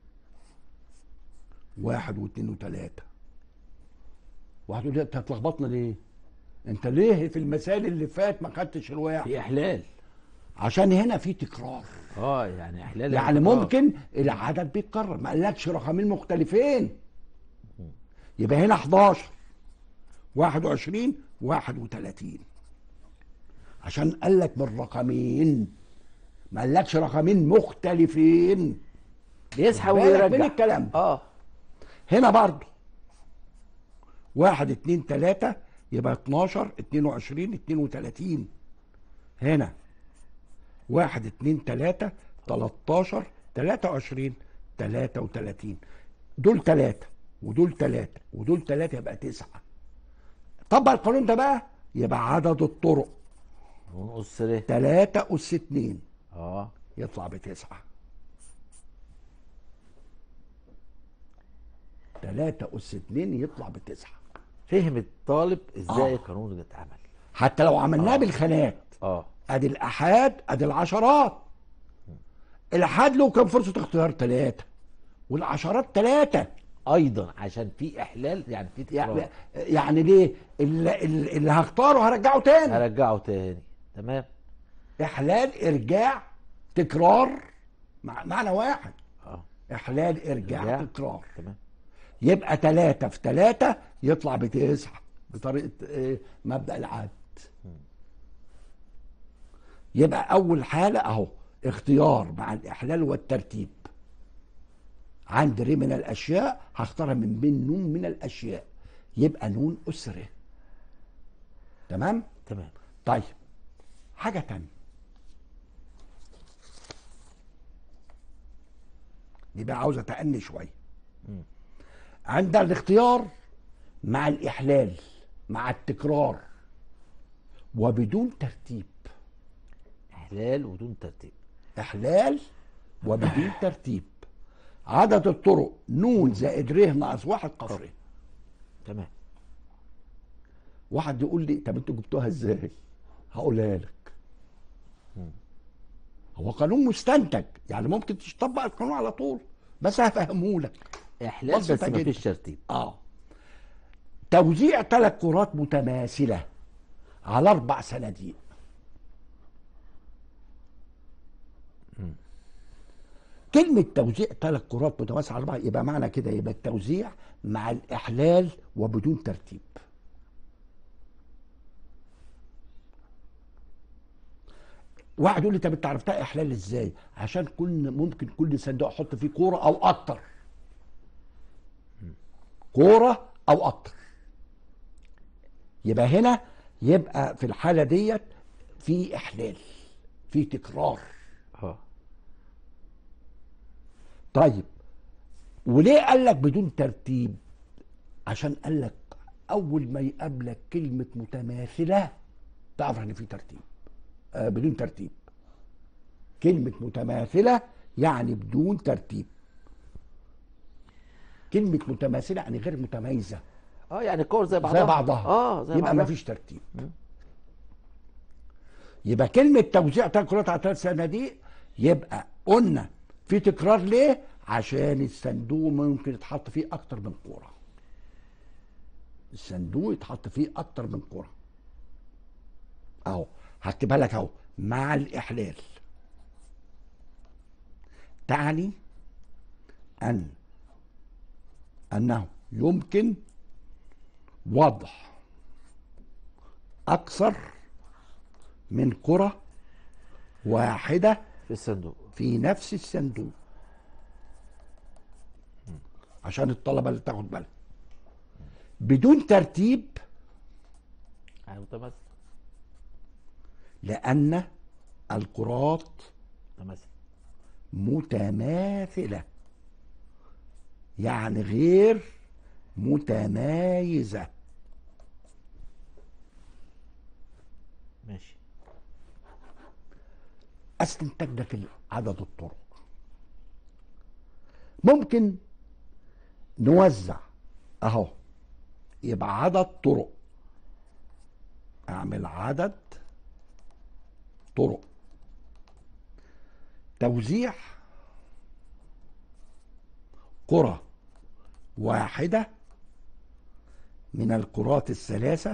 واحد واثنين وثلاثة واحد يقول لي انت هتلخبطنا ليه؟ انت ليه في المثال اللي فات ما خدتش الواحد؟ في احلال عشان هنا في تكرار اه يعني احلال يعني تكرار. ممكن العدد بيتكرر ما قالكش رقمين مختلفين يبقى هنا 11 21 31 عشان قال لك بالرقمين ما قالكش رقمين مختلفين بيسحب بالك من ويرجع الكلام ده. اه هنا برضه واحد اتنين تلاتة يبقى 12 22 32 هنا واحد اتنين تلاتة 13 23 33 دول تلاتة ودول تلاتة ودول تلاتة يبقى تسعة طبق القانون ده بقى يبقى عدد الطرق نون أسرة تلاتة أس اتنين اه يطلع بتسعة تلاتة أس اتنين يطلع بتسعة فهم الطالب ازاي آه. القانون ده اتعمل حتى لو عملناها آه. بالخانات اه ادي الاحاد ادي العشرات الاحاد له كان فرصه اختيار ثلاثه والعشرات ثلاثه ايضا عشان في احلال يعني في يعني, تكرار يعني ليه اللي, اللي اللي هختاره هرجعه تاني هرجعه تاني تمام احلال ارجاع تكرار مع معنى واحد اه احلال ارجاع إرجاع. تكرار تمام يبقى ثلاثة في ثلاثة يطلع بتسعة بطريقة إيه؟ مبدأ العد يبقى أول حالة أهو اختيار مع الإحلال والترتيب عندي ري من الأشياء هختارها من بين نون من الأشياء يبقى نون أسرة تمام؟ تمام طيب حاجة تانية دي بقى عاوزة تأني شوية عند الاختيار مع الإحلال مع التكرار وبدون ترتيب احلال ودون ترتيب إحلال وبدون ترتيب عدد الطرق نون زائد ر ناقص واحد قصر تمام واحد يقول لي طب انتوا جبتوها ازاي؟ هقولها لك هو قانون مستنتج يعني ممكن تطبق القانون على طول بس هفهمه لك احلال بس بسيطة ما فيش جدا. ترتيب اه توزيع ثلاث كرات متماثله على اربع صناديق كلمة توزيع ثلاث كرات متماثلة على أربعة يبقى معنى كده يبقى التوزيع مع الإحلال وبدون ترتيب. واحد يقول لي طب انت عرفتها احلال ازاي؟ عشان كل ممكن كل صندوق احط فيه كوره او اكتر. كوره او اكتر. يبقى هنا يبقى في الحاله ديت في احلال في تكرار. اه طيب وليه قال لك بدون ترتيب عشان قال لك اول ما يقابلك كلمه متماثله تعرف ان في ترتيب آه بدون ترتيب كلمه متماثله يعني بدون ترتيب كلمه متماثله يعني غير متميزه اه يعني الكور زي بعضها زي بعضها اه زي يبقى بعضها ما فيش ترتيب يبقى كلمة توزيع ثلاث كرات على ثلاث صناديق يبقى قلنا في تكرار ليه؟ عشان الصندوق ممكن يتحط فيه أكتر من كورة. الصندوق يتحط فيه أكتر من كورة. أهو هكتبها لك أهو مع الإحلال. تعني أن أنه يمكن وضع أكثر من كرة واحدة في الصندوق في نفس الصندوق عشان الطلبة اللي تاخد بالها بدون ترتيب يعني متماثل لأن الكرات متماثل متماثلة يعني غير متمايزة ماشي استنتج ده في عدد الطرق ممكن نوزع اهو يبقى عدد طرق اعمل عدد طرق توزيع كرة واحدة من الكرات الثلاثة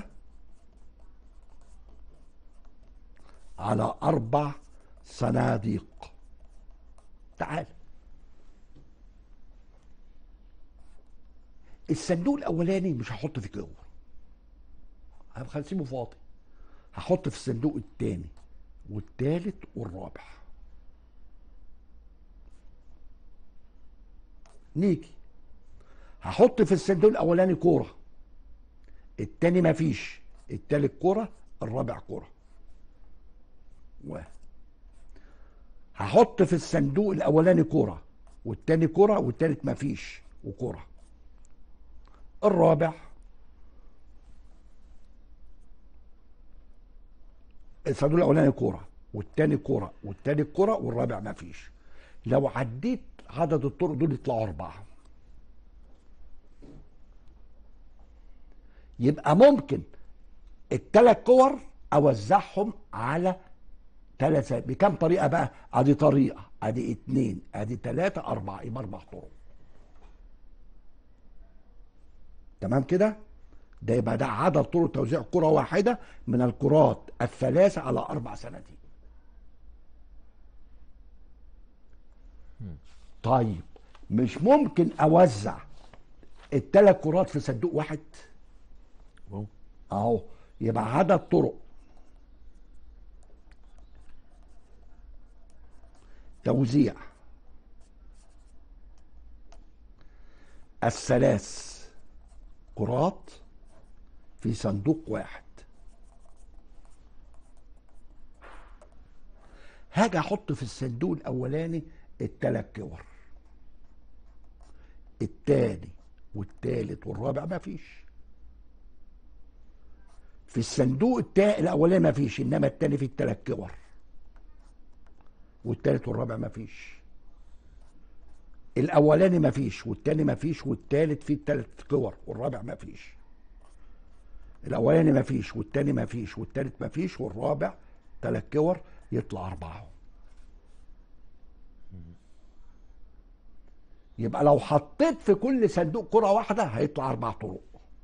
على أربع صناديق تعال الصندوق الأولاني مش هحط فيه جوه هسيبه فاضي هحط في الصندوق الثاني والثالث والرابع نيجي هحط في الصندوق الاولاني كوره التاني مفيش التالت كوره الرابع كوره واحد هحط في الصندوق الاولاني كوره والتاني كوره والتالت مفيش وكوره الرابع الصندوق الاولاني كوره والتاني كوره والتالت كوره والرابع مفيش لو عديت عدد الطرق دول يطلعوا اربعه يبقى ممكن الثلاث كور اوزعهم على ثلاث بكم طريقه بقى ادي طريقه ادي اتنين ادي ثلاثه اربعه يبقى اربع طرق تمام كده ده يبقى ده عدد طرق توزيع كره واحده من الكرات الثلاثه على اربع صناديق طيب مش ممكن اوزع الثلاث كرات في صندوق واحد ممكن. اهو يبقى عدد طرق توزيع الثلاث كرات في صندوق واحد هاجي احط في الصندوق الاولاني التلات كور التاني والتالت والرابع ما فيش في الصندوق التا... الاولاني ما فيش انما التاني فيه التلات كور والتالت والرابع ما فيش الاولاني ما فيش والتاني ما فيش والتالت فيه التلات كور والرابع ما فيش الاولاني ما فيش والتاني ما فيش والتالت ما فيش والرابع تلات كور يطلع اربعه يبقى لو حطيت في كل صندوق كرة واحدة هيطلع أربع طرق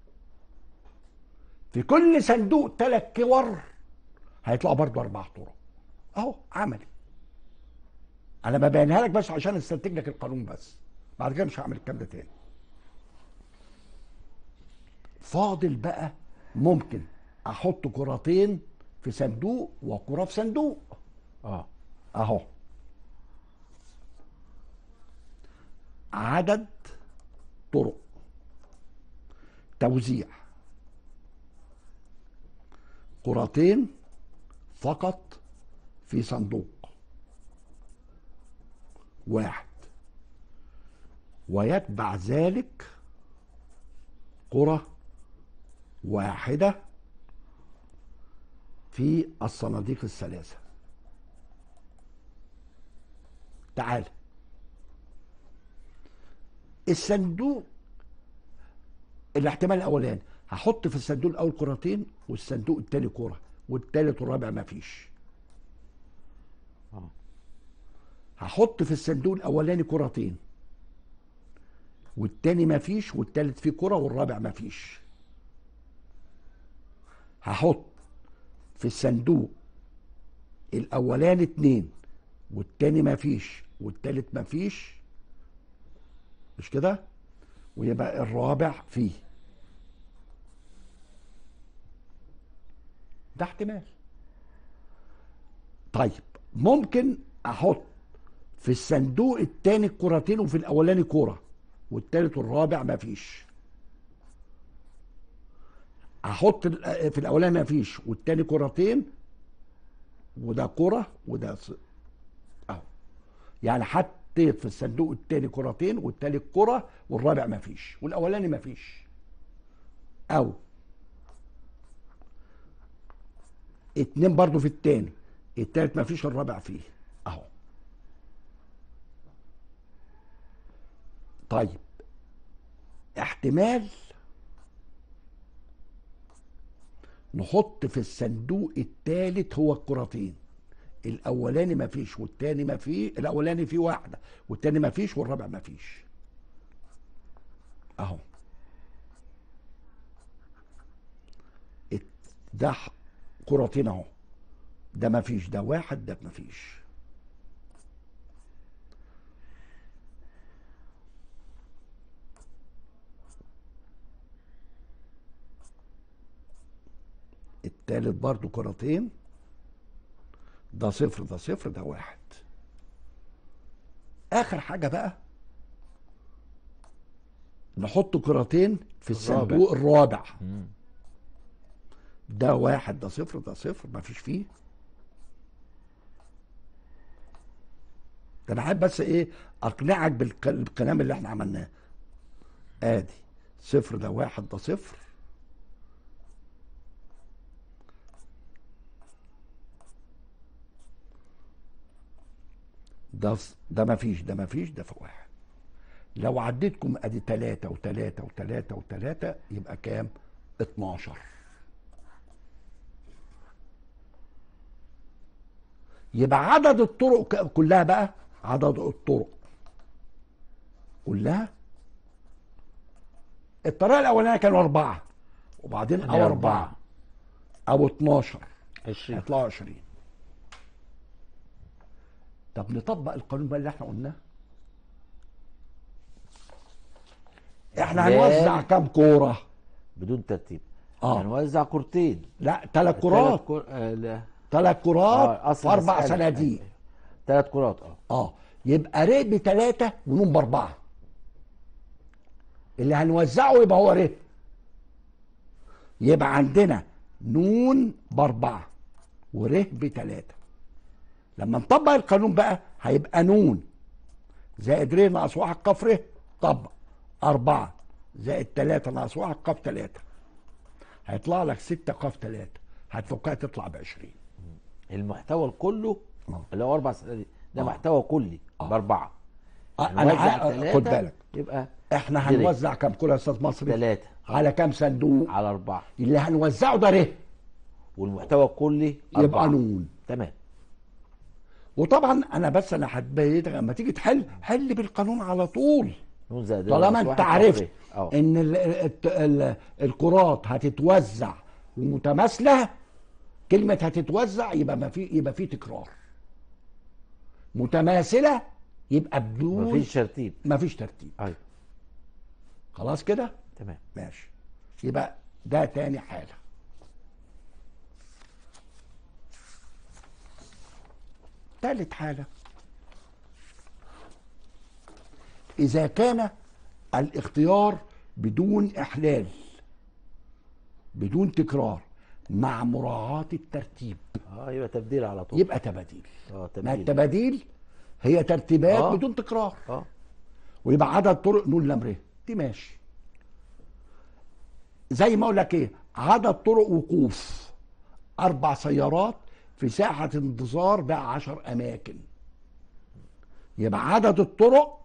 في كل صندوق ثلاث كور هيطلعوا برضو أربع طرق أهو عملي أنا ببينها لك بس عشان استنتج لك القانون بس بعد كده مش هعمل الكلام ده تاني فاضل بقى ممكن أحط كرتين في صندوق وكرة في صندوق اه اهو عدد طرق توزيع كرتين فقط في صندوق واحد ويتبع ذلك كرة واحدة في الصناديق الثلاثة تعال الصندوق الاحتمال الاولاني هحط في الصندوق الاول كرتين والصندوق الثاني كره والثالث والرابع ما فيش اه هحط في الصندوق الاولاني كرتين والتاني ما فيش والتالت فيه كره والرابع ما فيش هحط في الصندوق الاولاني اتنين والتاني ما فيش والتالت ما فيش مش كده ويبقى الرابع فيه ده احتمال طيب ممكن احط في الصندوق التاني كرتين وفي الاولاني كرة والتالت والرابع ما فيش احط ال- في الاولاني ما فيش والتاني كرتين وده كرة وده ص- اهو يعني حطيت في الصندوق التاني كرتين والتالت كرة والرابع ما فيش والاولاني ما فيش او اتنين برضو في التاني التالت ما فيش الرابع فيه اهو طيب احتمال نحط في الصندوق الثالث هو الكرتين الاولاني ما فيش والتاني ما فيه الاولاني فيه واحده والتاني ما فيش والرابع ما فيش اهو الت- ده ح- كرتين اهو ده ما فيش ده واحد ده ما فيش التالت برضو كرتين ده صفر ده صفر ده واحد اخر حاجه بقى نحط كرتين في الصندوق الرابع مم. ده واحد ده صفر ده صفر ما فيش فيه ده انا عايز بس ايه اقنعك بالك- بالكلام اللي احنا عملناه ادي صفر ده واحد ده صفر ده ص- ده ما فيش ده ما فيش ده في واحد لو عديتكم ادي تلاتة وتلاتة وتلاتة وتلاتة يبقى كام 12 يبقى عدد الطرق ك- كلها بقى عدد الطرق كلها الطريقه الاولانيه كانوا اربعه وبعدين او يعني اربعه أربعة. او 12 20 هيطلعوا 20 طب نطبق القانون بقى اللي احنا قلناه احنا لا. هنوزع كام كوره بدون ترتيب آه. هنوزع كورتين لا ثلاث كرات كور... آه لا ثلاث كرات آه، في اربع مسألة. صناديق ثلاث كرات اه اه يبقى ر بثلاثه ونون باربعه اللي هنوزعه يبقى هو ر يبقى عندنا نون باربعه وره بثلاثه لما نطبق القانون بقى هيبقى نون زائد ر ناقص واحد قاف ر طبق أربعة زائد تلاتة ناقص واحد قاف تلاتة هيطلع لك ستة قاف تلاتة هتفكها تطلع بعشرين المحتوى كله آه. اللي هو اربع صناديق ده آه. محتوى كلي آه. باربعه أنا هنوزع ع- تلاتة خد بالك يبقى احنا دري. هنوزع كام كرة يا استاذ مصري؟ ثلاثة على كام صندوق؟ على أربعة اللي هنوزعه ده ره والمحتوى الكلي يبقى أربعة نون تمام وطبعا انا بس انا هتبينك لما تيجي تحل حل بالقانون على طول نون زائد طالما ناقص انت واحد عرفت اه ان ال ال ال الكرات هتتوزع ومتماثله كلمه هتتوزع يبقى ما في يبقى في تكرار متماثله يبقى بدون مفيش ترتيب ما فيش ترتيب ايوه خلاص كده تمام ماشي يبقى ده تاني حاله تالت حاله اذا كان الاختيار بدون احلال بدون تكرار مع مراعاة الترتيب اه يبقى تبديل على طول يبقى تباديل اه ما تبديل التباديل هي ترتيبات آه. بدون تكرار اه ويبقى عدد طرق نون لمره دي ماشي زي ما اقول لك ايه عدد طرق وقوف اربع سيارات في ساحه انتظار بقى عشر اماكن يبقى عدد الطرق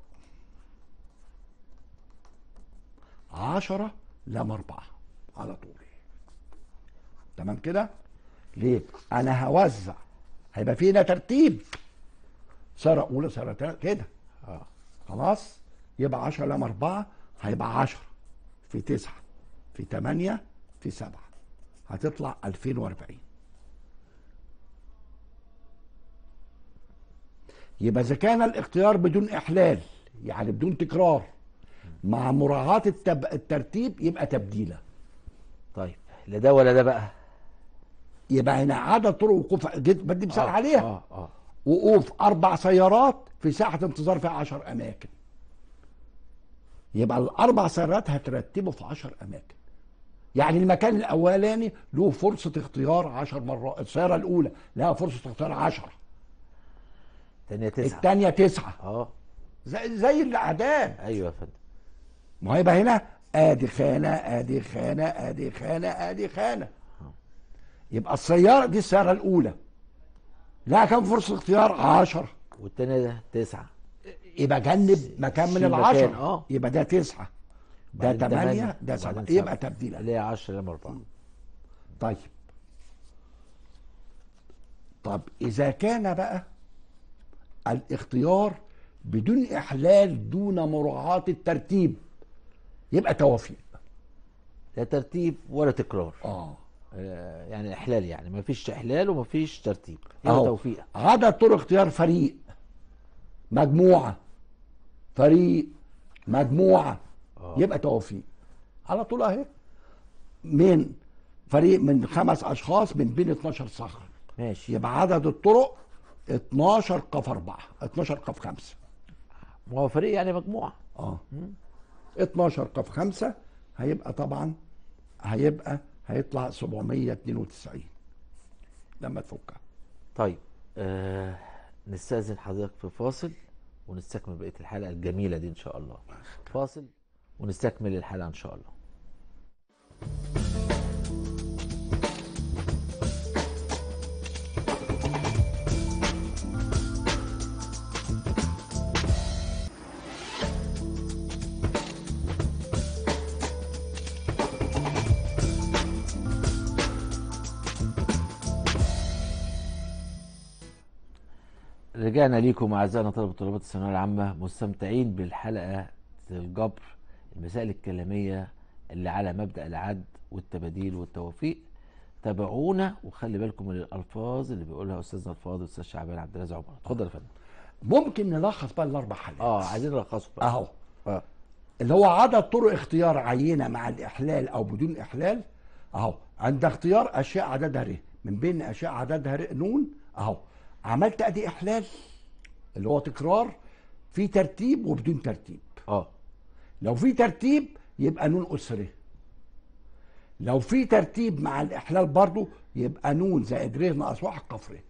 عشرة لم أربعة على طول تمام كده ليه أنا هوزع هيبقى فينا ترتيب سنة أولى سنة تانية كده اه خلاص يبقى 10 لام 4 هيبقى 10 في 9 في 8 في 7 هتطلع 2040 يبقى اذا كان الاختيار بدون احلال يعني بدون تكرار مع مراعاة التب... الترتيب يبقى تبديله طيب لا ده ولا ده بقى يبقى هنا عدد طرق وقوف جيت بدي مثال آه، عليها اه اه وقوف اربع سيارات في ساحه انتظار فيها 10 اماكن يبقى الاربع سيارات هترتبوا في 10 اماكن يعني المكان الاولاني له فرصه اختيار 10 مرات السياره الاولى لها فرصه اختيار 10 تانية تسعة الثانيه تسعه اه زي زي الاعداد ايوه يا فندم ما هيبقى هنا ادي خانه ادي خانه ادي خانه ادي خانه يبقى السياره دي السياره الاولى لها كم فرصه اختيار 10 والتانية ده تسعة يبقى جنب مكان من شيل العشرة مكان، آه. يبقى ده تسعة ده وبعدين تمانية تمانية، ده سبعة وبعدين يبقى سبعة. تبديل اللي هي 10 لام 4 طيب طب إذا كان بقى الاختيار بدون إحلال دون مراعاة الترتيب يبقى توافيق لا ترتيب ولا تكرار اه آه يعني احلال يعني مفيش احلال ومفيش ترتيب هي أهو. توفيق عدد طرق اختيار فريق مجموعة فريق مجموعة آه. يبقى توفيق على طول اهي من فريق من خمس اشخاص من بين 12 صخر ماشي يبقى عدد الطرق 12 قف 4 12 قف 5 ما هو فريق يعني مجموعة اه 12 قف 5 هيبقى طبعا هيبقى هيطلع 792 لما تفكها طيب آه نستأذن حضرتك في فاصل ونستكمل بقية الحلقة الجميلة دي إن شاء الله فاصل ونستكمل الحلقة إن شاء الله رجعنا ليكم أعزائنا طلبة طلبات الثانوية العامة مستمتعين بالحلقة الجبر المسائل الكلامية اللي على مبدا العد والتباديل والتوفيق تابعونا وخلي بالكم من الالفاظ اللي بيقولها استاذنا الفاضل استاذ شعبان عبد الرازق عمر اتفضل يا فندم ممكن نلخص بقى الاربع حالات اه عايزين نلخصه بقى اهو اه اللي هو عدد طرق اختيار عينه مع الاحلال او بدون احلال اهو عند اختيار اشياء عددها ر من بين اشياء عددها ر نون اهو عملت ادي احلال اللي هو تكرار في ترتيب وبدون ترتيب اه لو في ترتيب يبقى نون اس ر لو في ترتيب مع الاحلال برضو يبقى نون زائد ر ناقص واحد قف ر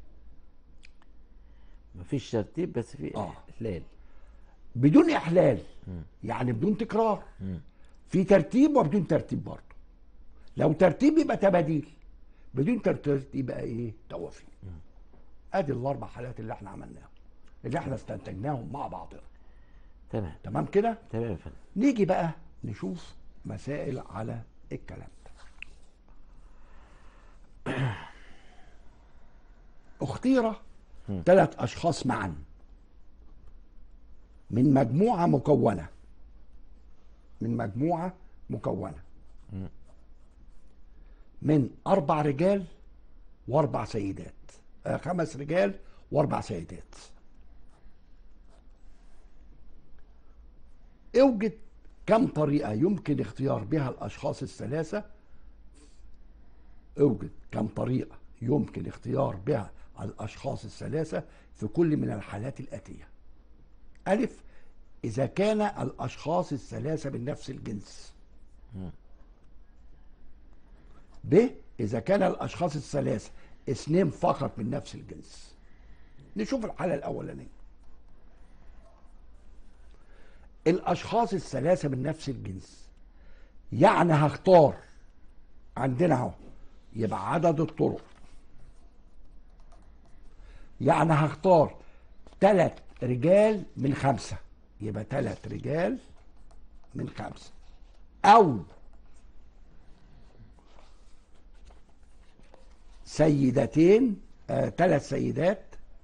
مفيش ترتيب بس في آه. احلال بدون احلال يعني بدون تكرار في ترتيب وبدون ترتيب برضه لو ترتيب يبقى تباديل بدون ترتيب يبقى ايه توافي ادي الاربع حالات اللي احنا عملناهم اللي احنا استنتجناهم مع بعضنا تمام تمام كده تمام يا فندم نيجي بقى نشوف مسائل على الكلام ده اختير ثلاث اشخاص معا من مجموعه مكونه من مجموعه مكونه من اربع رجال واربع سيدات آه، خمس رجال واربع سيدات اوجد كم طريقة يمكن اختيار بها الأشخاص الثلاثة اوجد كم طريقة يمكن اختيار بها الأشخاص الثلاثة في كل من الحالات الآتية ألف إذا كان الأشخاص الثلاثة من نفس الجنس ب إذا كان الأشخاص الثلاثة اثنين فقط من نفس الجنس نشوف الحالة الأولانية الاشخاص الثلاثه من نفس الجنس يعني هختار عندنا اهو يبقى عدد الطرق يعني هختار ثلاث رجال من خمسه يبقى ثلاث رجال من خمسه او سيدتين آه ثلاث سيدات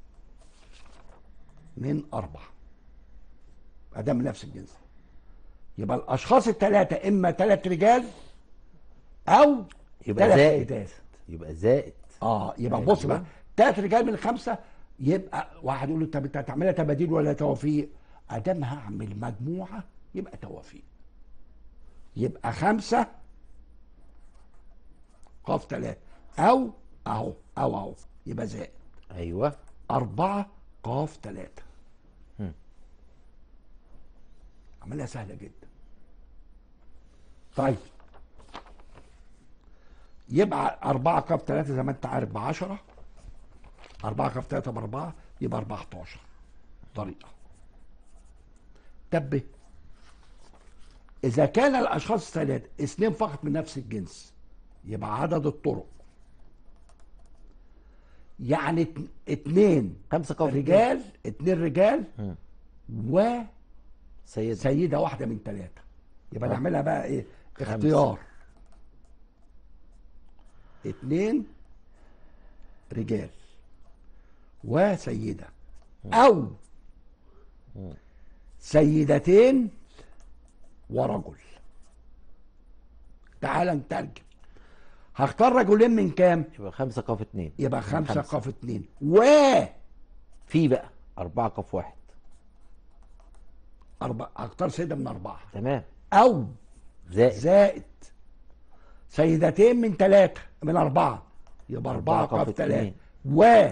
من اربعه ادام من نفس الجنس يبقى الاشخاص الثلاثه اما ثلاث رجال او يبقى ثلاث زائد سيدات يبقى زائد اه يبقى أيوة. بص بقى ثلاث رجال من خمسه يبقى واحد يقول له طب انت هتعملها تباديل ولا توافيق؟ ادام هعمل مجموعه يبقى توافيق يبقى خمسه قاف ثلاثه او اهو او اهو يبقى زائد ايوه أربعة قاف ثلاثة عملها سهلة جدا طيب يبقى أربعة قاف ثلاثة زي ما أنت عارف بعشرة أربعة قاف ثلاثة بأربعة يبقى 14 طريقة تب إذا كان الأشخاص الثلاثة اثنين فقط من نفس الجنس يبقى عدد الطرق يعني ات- اتنين خمسة قاف رجال اتنين رجال سيد وسيدة واحدة من ثلاثة يبقى آه. نعملها بقى ايه خمسة. اختيار اتنين رجال وسيدة او سيدتين ورجل تعال نترجم هختار رجلين من كام يبقى خمسة قاف اتنين يبقى من خمسة قاف اتنين و في بقى أربعة قاف واحد أربعة هختار سيدة من أربعة تمام أو زائد زائد سيدتين من ثلاثة من أربعة يبقى أربعة أربعة قاف قاف ثلاثة اتنين. و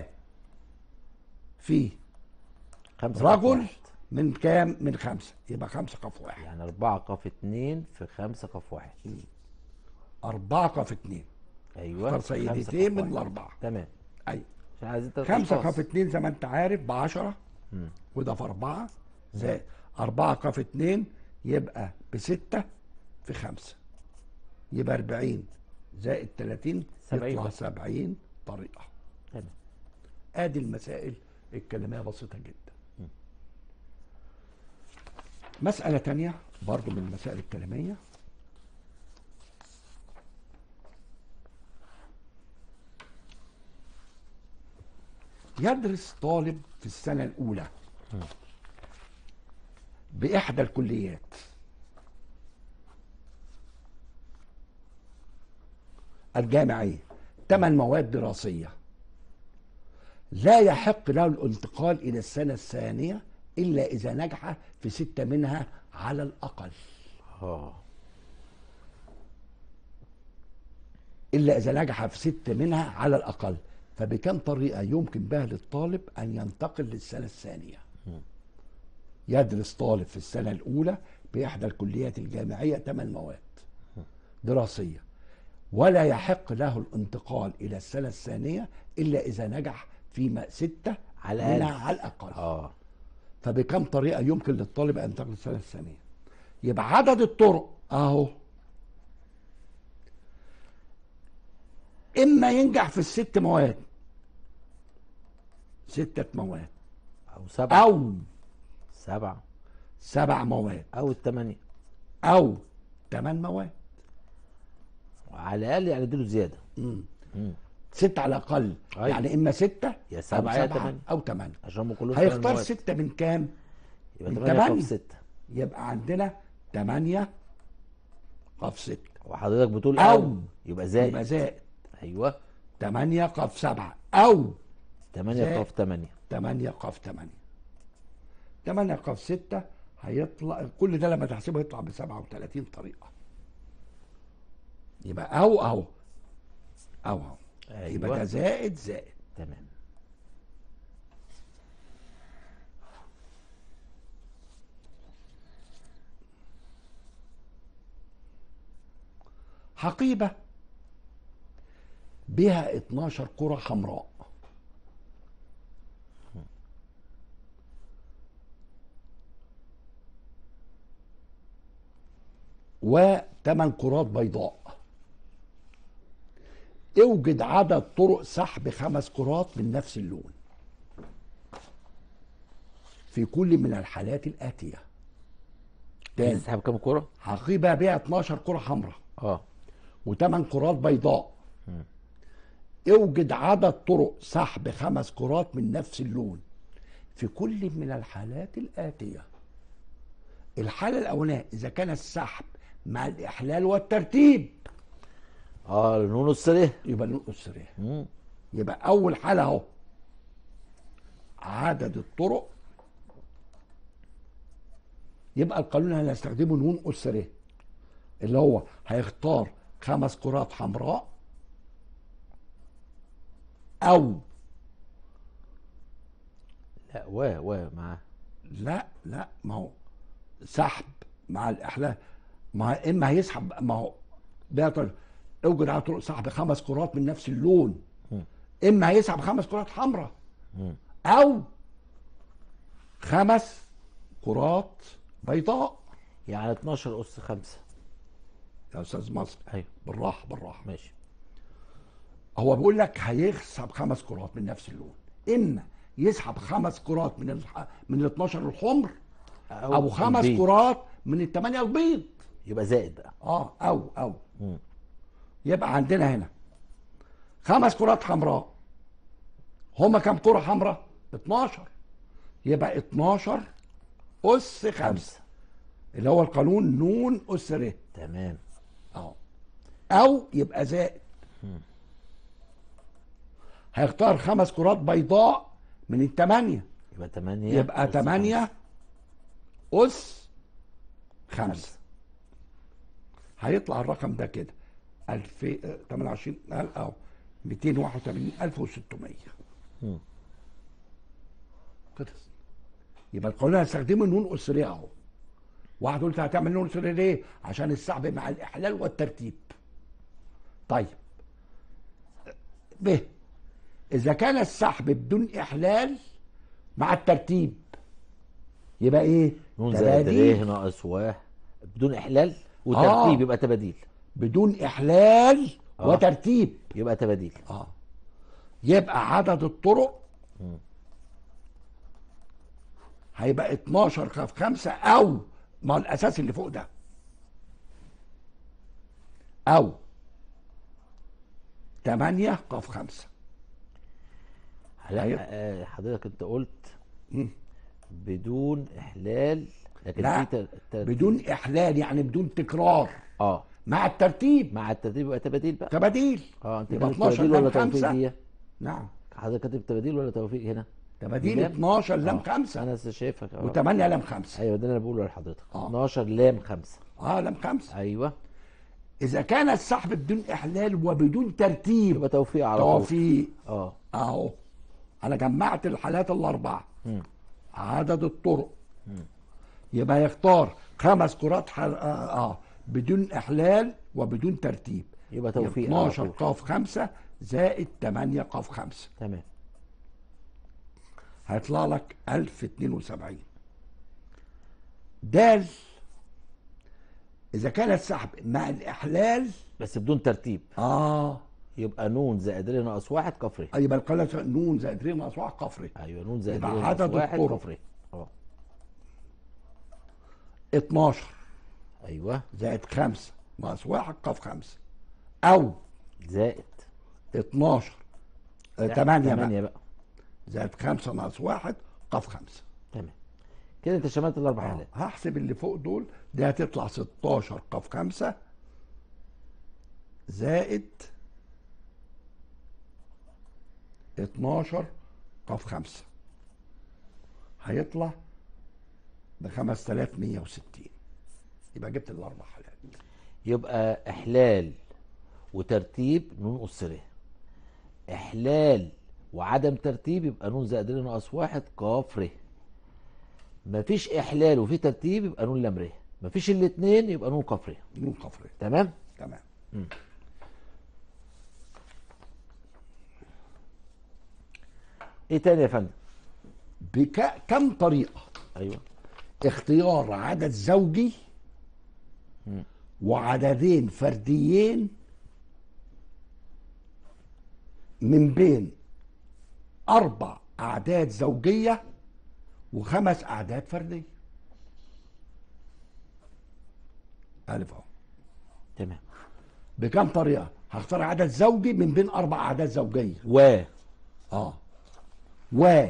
في خمسة قاف رجل واحد. من كام من خمسة يبقى خمسة قاف واحد يعني أربعة قاف اتنين في خمسة قاف واحد أربعة قاف اتنين أيوه اختار خمسة سيدتين قاف من واحد. الأربعة تمام أيوة عشان عايزين تلات خمسة أشخاص. قاف اتنين زي ما أنت عارف بعشرة وده في أربعة زائد أربعة قاف اتنين يبقى بستة في خمسة يبقى أربعين زائد تلاتين سبعين يطلع بس. سبعين طريقة تمام ادي المسائل الكلامية بسيطة جدا مسألة تانية برضو من المسائل الكلامية يدرس طالب في السنة الأولى بإحدى الكليات الجامعية ثمان مواد دراسية لا يحق له الانتقال إلى السنة الثانية إلا إذا نجح في ستة منها على الأقل اه إلا إذا نجح في ست منها على الأقل فبكم طريقة يمكن بها للطالب أن ينتقل للسنة الثانية يدرس طالب في السنة الأولى بإحدى الكليات الجامعية ثمان مواد دراسية ولا يحق له الانتقال إلى السنة الثانية إلا إذا نجح في م- ستة على الأقل. منها على الأقل اه فبكم طريقة يمكن للطالب أن ينتقل للسنة الثانية يبقى عدد الطرق أهو إما ينجح في الست مواد ستة مواد او سبعة أو سبعة سبع مواد او الثمانية أو ثمان مواد على الاقل يعني اديله زيادة مم. مم. ستة على الأقل أيوة. يعني إما ستة يا أو سبعة يا سبعة تمانية. أو ثمانية عشان هم كلهم هيختار ثمان مواد. ستة من كام؟ يبقى من 8 تمانية. في 6 يبقى عندنا ثمانية قف ستة وحضرتك بتقول أو- او يبقى زائد يبقى زائد ايوه ثمانية قف سبعة أو 8 زائد. قاف 8 8 قاف 8 8 قاف 6 هيطلع كل ده لما تحسبه يطلع ب 37 طريقة يبقى أو أو أو أو يبقى ده ايوه زائد زائد تمام حقيبة بها 12 كرة حمراء وثمان كرات بيضاء اوجد عدد طرق سحب خمس كرات من نفس اللون في كل من الحالات الآتية تاني تسحب كام كرة؟ حقيبة بها 12 كرة حمراء اه وثمان كرات بيضاء اوجد عدد طرق سحب خمس كرات من نفس اللون في كل من الحالات الآتية الحالة الأولانية إذا كان السحب مع الإحلال والترتيب اه النون السريه يبقى ننقص ريه مم. يبقى أول حالة أهو عدد الطرق يبقى القانون اللي هنستخدمه نون أسريه اللي هو هيختار خمس كرات حمراء أو لا و و معاه لا لا ما هو سحب مع الإحلال ما إما هيسحب ما هو ده طريق. اوجد على طرق سحب خمس كرات من نفس اللون إما هيسحب خمس كرات حمراء مم. أو خمس كرات بيضاء يعني 12 اس 5 يا أستاذ مصر ايوه بالراحة بالراحة ماشي هو بيقول لك هيسحب خمس كرات من نفس اللون إما يسحب خمس كرات من الح... من ال 12 الحمر أو خمس البيض. كرات من الثمانية البيض يبقى زائد بقى اه او او مم. يبقى عندنا هنا خمس كرات حمراء هما كام كرة حمراء 12 يبقى 12 أس خمسة خمسة اللي هو القانون نون أس ر تمام اهو أو يبقى زائد هيختار خمس كرات بيضاء من الثمانية يبقى 8 يبقى 8 أس خمسة هيطلع الرقم ده كده 1000 28 أو 281600 مم. كده يبقى القانون هنستخدمه نون أسرية أهو واحد يقول لي هتعمل نون أسرية ليه؟ عشان السحب مع الإحلال والترتيب طيب ب إذا كان السحب بدون إحلال مع الترتيب يبقى إيه؟ نون زائد تباديل ر ناقص و بدون احلال وترتيب آه. يبقى تباديل بدون إحلال آه. وترتيب يبقى تباديل اه يبقى عدد الطرق هيبقى 12 في 5 او ما هو الاساس اللي فوق ده او 8 قف 5 لا أيوة. آه، حضرتك انت قلت مم. بدون احلال لكن لا في تر- ترتيب. بدون احلال يعني بدون تكرار اه مع الترتيب مع الترتيب يبقى تباديل بقى تباديل اه انت يبقى كاتب 12 تباديل ولا لام توفيق خمسة. دي نعم حضرتك كاتب تباديل ولا توفيق هنا تباديل لام؟ 12 لام آه. 5 انا لسه شايفك اه و8 لام 5 ايوه ده اللي انا بقوله لحضرتك آه. 12 لام 5 اه لام 5 ايوه اذا كان السحب بدون احلال وبدون ترتيب يبقى توفيق على طول توفيق اه اهو انا جمعت الحالات الاربعه مم. عدد الطرق يبقى يختار خمس كرات حل... آه, اه بدون احلال وبدون ترتيب يبقى توفيق على 12 طول. قاف 5 زائد 8 قاف 5 تمام هيطلع لك 1072 دال اذا كان السحب مع الاحلال بس بدون ترتيب اه يبقى نون زائد ر ناقص واحد كفر ر يبقى القلة نون زائد ر ناقص واحد قفري ايوه نون زائد يبقى ر ناقص عدد واحد الطرق. كفر ر اه 12 ايوه زائد 5 ناقص واحد قاف 5 او زائد 12 8 بقى 8 بقى زائد 5 ناقص واحد قاف 5 تمام كده انت شملت الاربع حالات هحسب اللي فوق دول دي هتطلع 16 قاف 5 زائد 12 قاف 5 هيطلع ب 5160 يبقى جبت الاربع حالات يبقى احلال وترتيب نون اس ر احلال وعدم ترتيب يبقى نون زائد ر ناقص واحد كاف ر مفيش احلال وفي ترتيب يبقى نون لام ر مفيش الاثنين يبقى نون كاف ر نون قفري تمام تمام ايه تاني يا فندم بك كم طريقه ايوه اختيار عدد زوجي وعددين فرديين من بين اربع اعداد زوجيه وخمس اعداد فرديه الف اهو تمام بكم طريقه هختار عدد زوجي من بين اربع اعداد زوجيه و اه و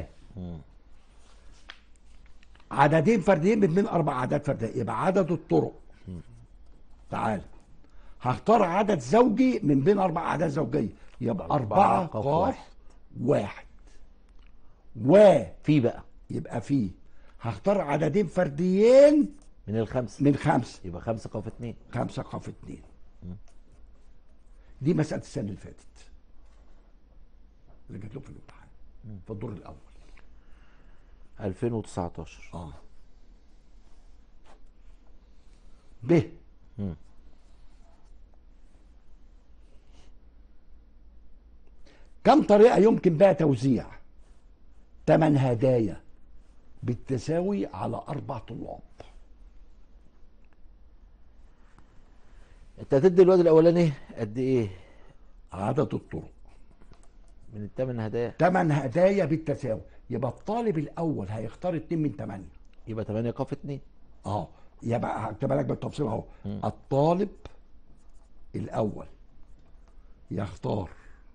عددين فرديين من بين اربع اعداد فرديه يبقى عدد الطرق تعال هختار عدد زوجي من بين اربع اعداد زوجيه يبقى أربعة أربعة قاف قاف واحد. واحد و في بقى يبقى فيه هختار عددين فرديين من الخمسه من خمسة يبقى خمسه قاف اتنين خمسة قاف اتنين دي مسألة السنة اللي فاتت اللي جات لهم في الامتحان في الدور الأول 2019 اه ب مم. كم طريقة يمكن بها توزيع ثمن هدايا بالتساوي على أربع طلاب انت هتدي الواد الاولاني قد ايه عدد الطرق من الثمان هدايا ثمن هدايا بالتساوي يبقى الطالب الأول هيختار اتنين من ثمانية يبقى 8 قاف اتنين اه يبقى هكتبها لك بالتفصيل اهو الطالب الأول يختار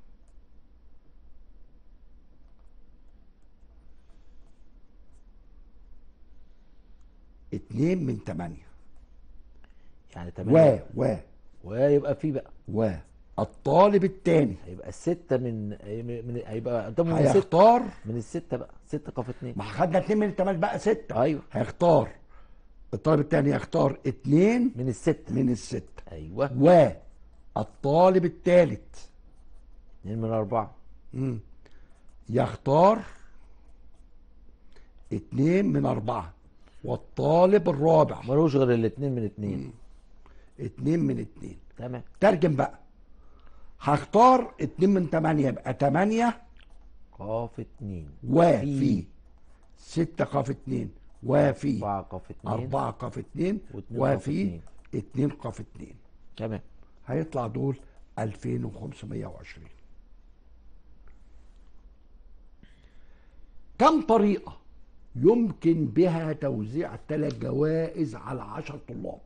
اتنين من ثمانية يعني و 8 و ويبقى في بقى و الطالب الثاني هيبقى الستة من من هيبقى قدامهم ستة هيختار من الستة بقى ستة قاف اتنين ما خدنا اتنين من الثمانية بقى ستة ايوه هيختار الطالب الثاني يختار اتنين من الستة من الستة ايوه و الطالب الثالث اتنين من أربعة يختار اتنين من أربعة والطالب الرابع ملوش غير الاتنين من اتنين اتنين من اتنين تمام ترجم بقى هختار اتنين من تمانية يبقى تمانية قاف اتنين وفي ستة قاف اتنين وفي أربعة قاف اتنين أربعة قاف اتنين واتنين قاف وفي اتنين. اتنين قاف اتنين تمام هيطلع دول 2520 كم طريقة يمكن بها توزيع ثلاث جوائز على عشر طلاب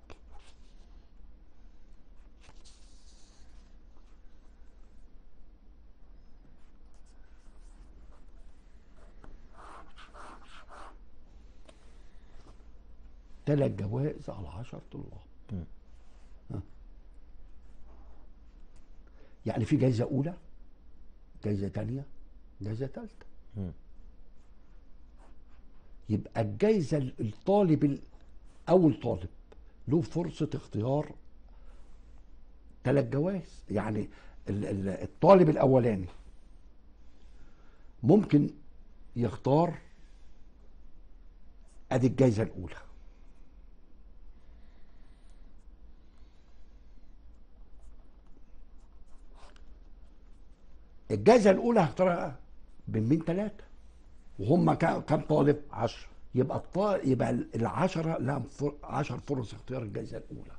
ثلاث جوائز على عشر طلاب ها. يعني في جايزه اولى جايزه تانية جايزه ثالثه مم. يبقى الجايزه الطالب ال- اول طالب له فرصه اختيار ثلاث جوائز يعني ال- ال- الطالب الاولاني ممكن يختار ادي الجايزه الاولى الجائزه الاولى هختارها بين مين ثلاثه وهم كا- كام طالب 10 يبقى الط... يبقى العشرة لهم فر... عشر فرص اختيار الجائزة الأولى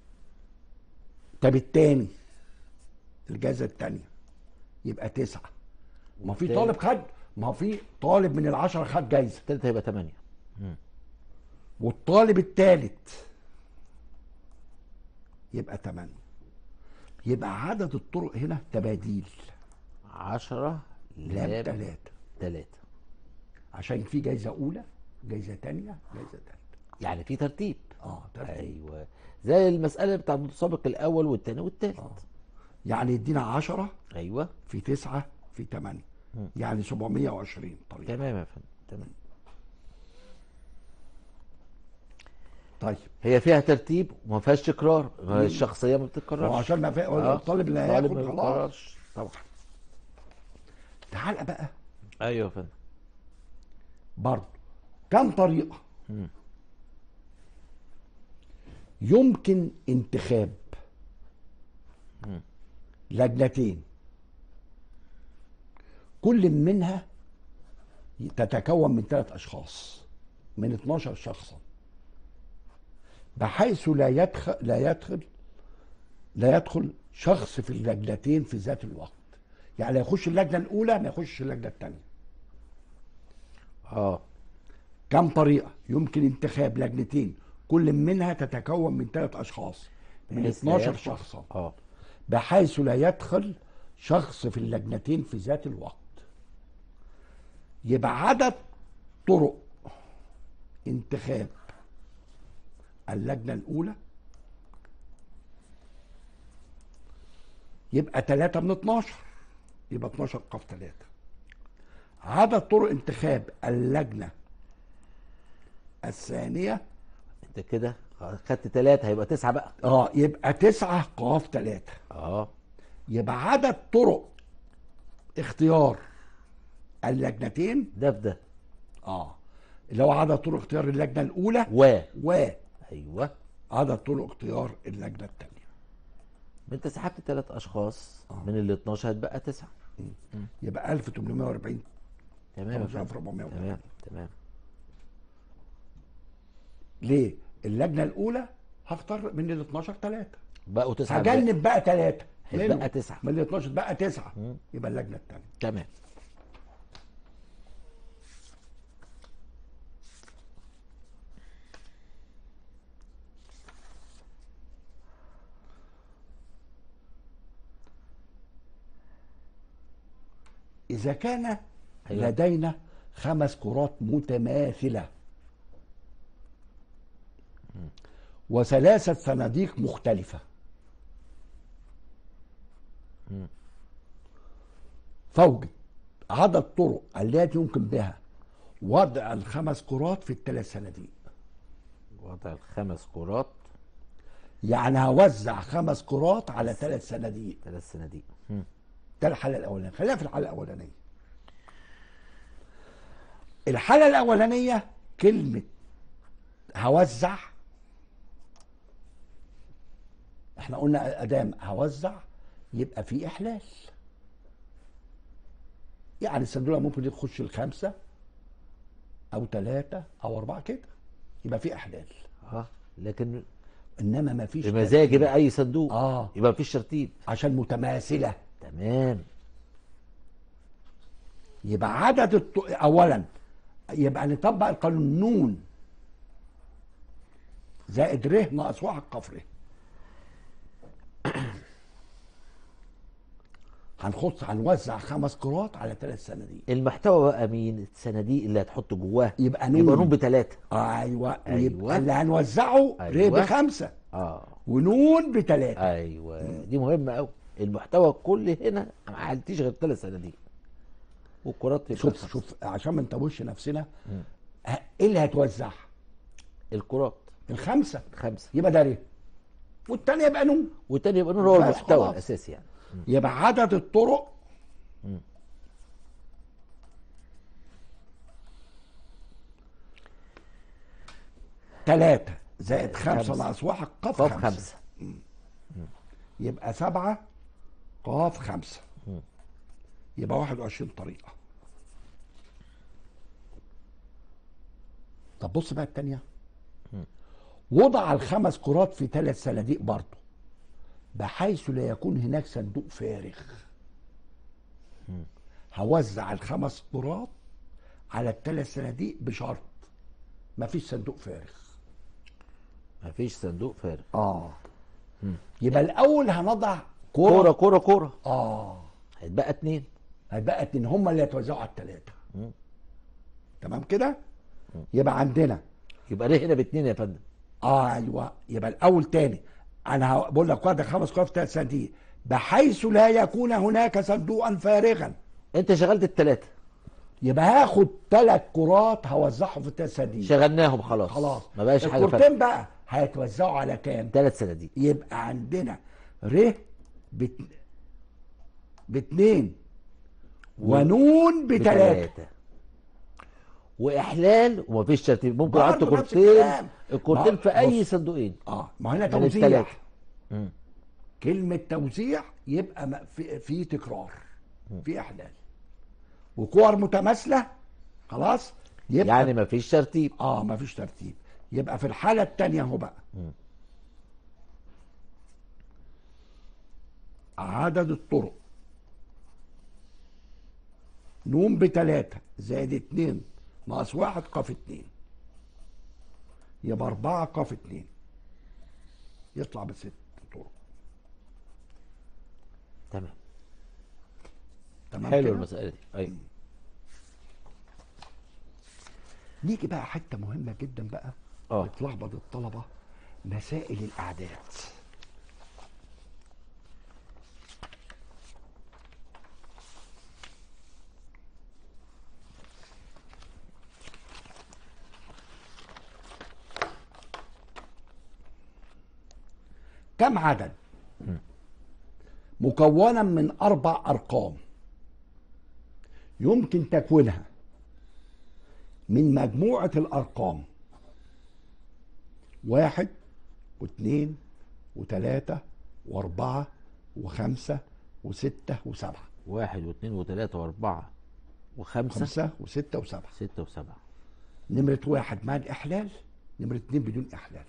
طب التاني الجائزة التانية يبقى تسعة ما في والتالت؟ طالب خد ما في طالب من العشرة خد جايزة التالت هيبقى 8 والطالب التالت يبقى تمانية يبقى عدد الطرق هنا تباديل 10 لام لام تلاتة 3 عشان في جايزة أولى جايزة تانية جايزة تالتة يعني في ترتيب اه ترتيب ايوه زي المساله بتاع المتسابق الاول والثاني والثالث آه. يعني يدينا عشرة ايوه في تسعة في تمانية مم. يعني 720 طريقة تمام يا فندم تمام طيب هي فيها ترتيب وما فيهاش تكرار ما الشخصيه ما بتتكررش هو عشان ما في آه. الطالب اللي الطالب هياخد ما خلاص بيتكررش طبعا تعال بقى ايوه يا فندم برضه كم طريقة مم. يمكن انتخاب مم. لجنتين كل منها تتكون من ثلاث أشخاص من 12 شخصا بحيث لا يدخل لا يدخل لا يدخل شخص في اللجنتين في ذات الوقت يعني لا يخش اللجنة الأولى ما يخش اللجنة الثانية اه كم طريقة يمكن انتخاب لجنتين كل منها تتكون من ثلاث أشخاص من بحيث لا 12 يدخل- شخصا اه بحيث لا يدخل شخص في اللجنتين في ذات الوقت يبقى عدد طرق انتخاب اللجنة الأولى يبقى 3 من 12 يبقى 12 قف 3 عدد طرق انتخاب اللجنة الثانية انت كده خدت ثلاثة هيبقى تسعة بقى اه يبقى 9 قاف 3 اه يبقى عدد طرق اختيار اللجنتين ده في ده اه اللي هو عدد طرق اختيار اللجنه الاولى و وعدد ايوه طرق اختيار اللجنه الثانيه ما انت سحبت ثلاث اشخاص آه. من ال 12 هتبقى تسعة يبقى 1840 تمام يا 5440. فندم. تمام تمام ليه؟ اللجنه الاولى هختار من ال 12 ثلاثه بقوا تسعة بقى. هجنب بقى ثلاثه هيتبقى تسعة. من ال 12 بقى تسعه مم. يبقى اللجنه الثانيه تمام إذا كان أيوة. لدينا خمس كرات متماثلة وثلاثة صناديق مختلفة مم. فوجد عدد طرق التي يمكن بها وضع الخمس كرات في الثلاث صناديق وضع الخمس كرات يعني هوزع خمس كرات على ثلاث صناديق ثلاث صناديق مم. ده الحالة الأولانية خلينا في الحالة الأولانية الحالة الأولانية كلمة هوزع احنا قلنا أدام هوزع يبقى في إحلال يعني الصندوق ممكن يخش الخمسة أو ثلاثة أو أربعة كده يبقى في إحلال اه لكن إنما ما فيش بمزاجي بقى اي صندوق آه يبقى مفيش ترتيب عشان متماثلة تمام يبقى عدد الط... اولا يبقى نطبق القانون نون زائد ر ناقص واحد قف ر هنخص هنوزع خمس كرات على ثلاث صناديق المحتوى بقى مين الصناديق اللي هتحط جواها يبقى نون يبقى نون بثلاثة ايوه أيوة. ويبقى اللي هنوزعه ر أيوة. بخمسه اه ونون بثلاثه ايوه دي مهمة قوي المحتوى الكلي هنا ما عملتيش غير ثلاث صناديق والكرات يبقى شوف خمسة. شوف عشان ما نتوهش نفسنا ه- ايه اللي هتوزعها الكرات الخمسه خمسه يبقى ده ريه والتاني يبقى نون والتاني يبقى نور هو بس المحتوى خلاص. الاساسي يعني يبقى عدد الطرق ثلاثة زائد خمسة خمسة. ناقص واحد قاف قاف خمسة. خمسه يبقى سبعة قاف خمسة يبقى واحد وعشرين طريقة طب بص بقى التانية وضع الخمس كرات في ثلاث صناديق برضه بحيث لا يكون هناك صندوق فارغ هوزع الخمس كرات على الثلاث صناديق بشرط مفيش صندوق فارغ مفيش صندوق فارغ اه يبقى الاول هنضع كوره كوره كوره كوره اه هيتبقى اتنين هيبقى اتنين هم اللي هيتوزعوا على الثلاثه تمام كده يبقى عندنا يبقى ليه هنا باتنين يا فندم اه ايوه يبقى الاول تاني انا بقول لك واحده خمس كرات في ثلاث صناديق بحيث لا يكون هناك صندوقا فارغا انت شغلت التلاته يبقى هاخد ثلاث كرات هوزعهم في الثلاث صناديق شغلناهم خلاص خلاص ما بقاش حاجه فارغه الكورتين بقى هيتوزعوا على كام؟ ثلاث صناديق يبقى عندنا ر بت... باتنين ونون بتلاتة بتلاتة واحلال ومفيش ترتيب ممكن برضه احط نفس كورتين الكلام. الكورتين ما- في اي بص. صندوقين اه ما هنا من توزيع التلاتة. مم. كلمة توزيع يبقى م- في, في تكرار في احلال وكور متماثلة خلاص يبقى يعني مفيش ترتيب اه ما فيش ترتيب يبقى في الحالة التانية اهو بقى عدد الطرق نون بتلاتة زائد اتنين ناقص واحد قاف اتنين يبقى أربعة قاف اتنين يطلع بست طرق تمام تمام حلو كده؟ المساله دي ايوه نيجي بقى حته مهمه جدا بقى اه. بتلخبط الطلبه مسائل الاعداد كم عدد مكونا من اربع ارقام يمكن تكوينها من مجموعة الأرقام واحد واثنين وثلاثة وأربعة وخمسة وستة وسبعة واحد واثنين وثلاثه واربعه وخمسه خمسة وستة وسبعة سته وسبعه نمرة واحد مع الإحلال نمرة اتنين بدون إحلال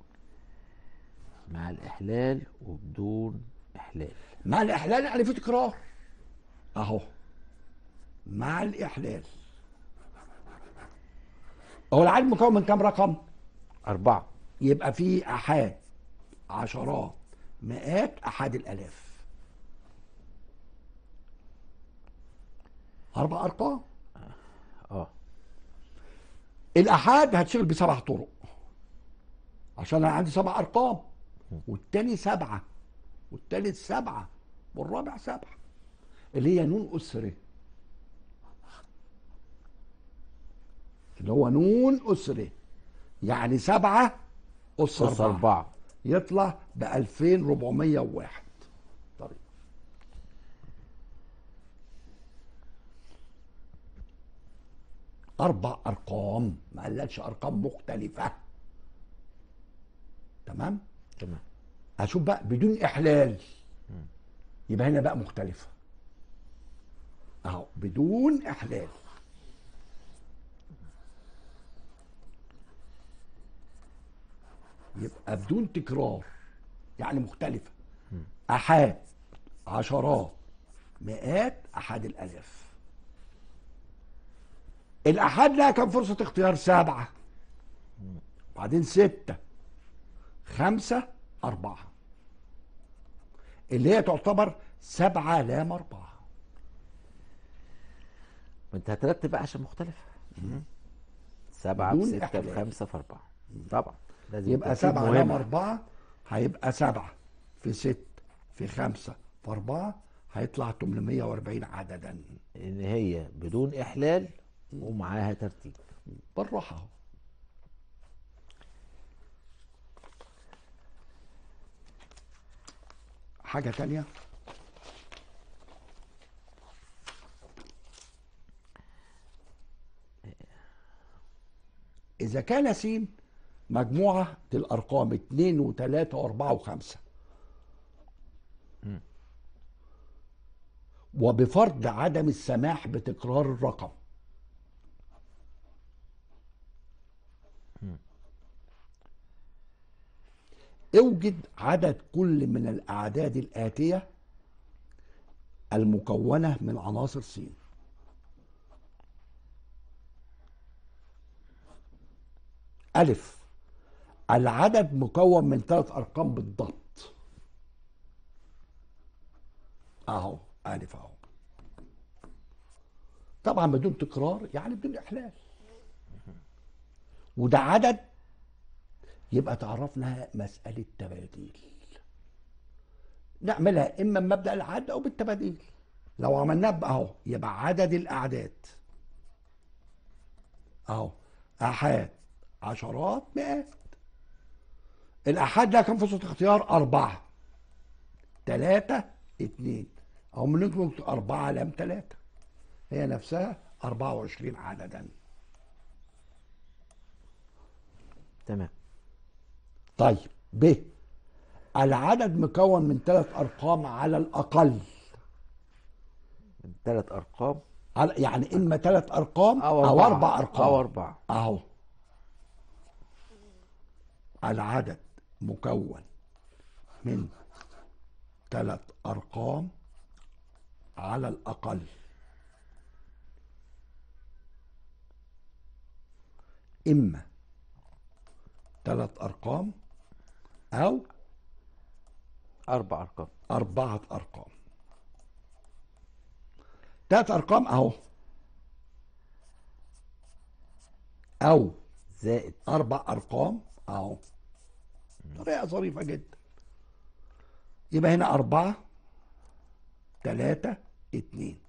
مع الاحلال وبدون احلال مع الإحلال يعني في تكرار أهو مع الإحلال هو العدد مكون من كام رقم؟ اربعه يبقى في احاد عشرات مئات احاد الالاف اربع ارقام اه الاحاد هتشغل بسبع طرق عشان انا عندي سبع ارقام والتاني سبعه والتالت سبعه والرابع سبعه اللي هي نون اسره اللي هو نون اسره يعني سبعه اس بص اربعه اربعه يطلع ب 2401 طريق اربع ارقام ما قالكش ارقام مختلفه تمام تمام هشوف بقى بدون احلال يبقى هنا بقى مختلفه اهو بدون احلال يبقى بدون تكرار يعني مختلفه احاد عشرات مئات احاد الالاف الاحاد لها كم فرصه اختيار سبعه بعدين سته خمسه اربعه اللي هي تعتبر سبعه لام اربعه ما انت هترتب بقى عشان مختلفه سبعه بدون بسته إحلال. بخمسه في اربعه طبعا لازم يبقى الترتيب سبعة مهم. لام أربعة هيبقى سبعة في ست في خمسة في 4 هيطلع 840 عددا ان هي بدون احلال ومعاها ترتيب بالراحه اهو حاجه تانية إذا كان س مجموعة الأرقام اتنين وتلاتة وأربعة وخمسة وبفرض عدم السماح بتكرار الرقم اوجد عدد كل من الأعداد الآتية المكونة من عناصر س ألف العدد مكون من ثلاث أرقام بالضبط أهو ألف أهو طبعا بدون تكرار يعني بدون إحلال وده عدد يبقى تعرفنا مسألة تباديل نعملها إما بمبدأ العد أو بالتباديل لو عملناه بقى أهو يبقى عدد الأعداد أهو أحاد عشرات مئات الأحاد لها كم فرصة اختيار؟ أربعة ثلاثة اتنين أو ممكن أربعة لام ثلاثة هي نفسها 24 عددا تمام طيب ب العدد مكون من ثلاث أرقام على الأقل من ثلاث ارقام على يعني إما ثلاث أرقام او أو اربعه أربع أرقام او اربعه أهو العدد مكون من ثلاث أرقام على الأقل إما ثلاث أرقام أو اربع ارقام أربعة أرقام ثلاث أرقام أهو أو زائد أربع أرقام أهو طريقة ظريفة جدا يبقى هنا أربعة ثلاثة اتنين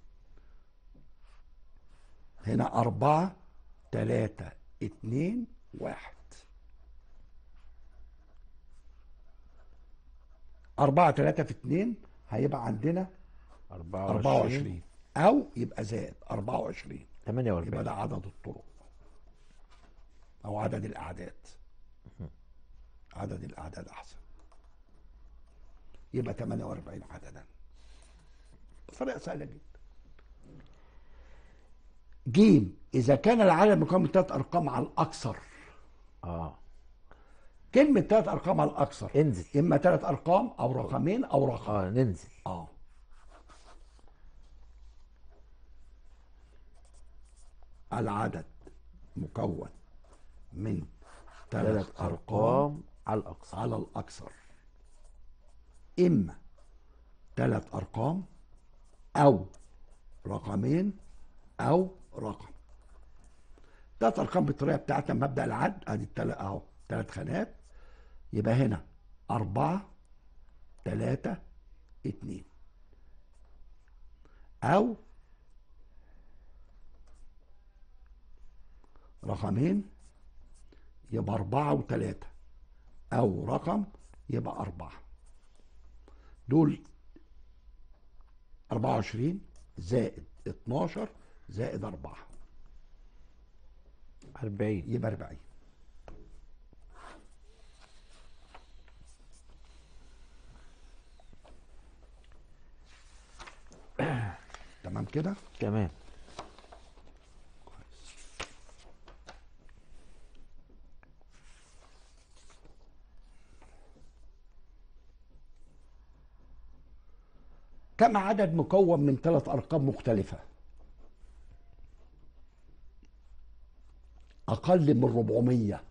هنا أربعة ثلاثة اتنين واحد أربعة ثلاثة في اتنين هيبقى عندنا 24 أربعة وعشرين أو يبقى زائد أربعة وعشرين يبقى 48 ده عدد الطرق او عدد الاعداد عدد الاعداد احسن يبقى 48 عددا طريقه سهله جدا جيم اذا كان العدد مكون من ثلاث ارقام على الاكثر اه كلمه ثلاث ارقام على الاكثر انزل اما ثلاث ارقام او رقمين او رقم اه ننزل اه العدد مكون من ثلاث ثلاث ارقام ارقام على الاقصى على الأكثر إما ثلاث أرقام أو رقمين أو رقم ثلاث أرقام بالطريقة بتاعتنا مبدأ العد أدي التل... أهو ثلاث خانات يبقى هنا أربعة ثلاثة اتنين أو رقمين يبقى أربعة وثلاثة أو رقم يبقى أربعة دول أربعة وعشرين زائد اتناشر زائد أربعة 40 يبقى أربعين تمام كده تمام كم عدد مكون من ثلاث أرقام مختلفة أقل من 400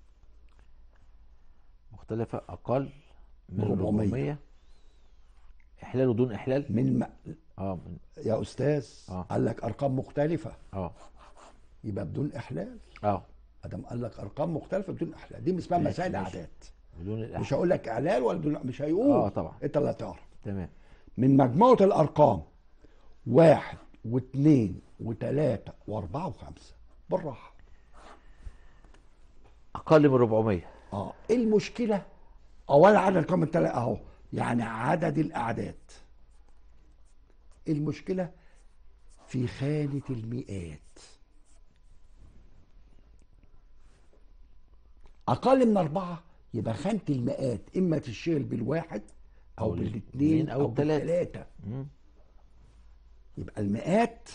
مختلفة أقل من 400. 400 إحلال ودون إحلال من م... اه من يا أستاذ آه. قال لك أرقام مختلفة اه يبقى بدون إحلال اه ادم قال لك ارقام مختلفه بدون احلال دي اسمها ماشي، مسائل ماشي. اعداد بدون الإحلال مش هقول لك اعلال ولا بدون مش هيقول آه، طبعا. انت اللي هتعرف تمام من مجموعة الأرقام واحد واثنين وثلاثة وأربعة وخمسة بالراحة اقل من 400 اه ايه المشكلة؟ أولا عدد كم التلاتة أهو يعني عدد الأعداد المشكلة في خانة المئات أقل من أربعة يبقى خانة المئات إما تشتغل بالواحد أو أو بالاثنين الاثنين أو أو التلاتة. بالثلاثة مم. يبقى المئات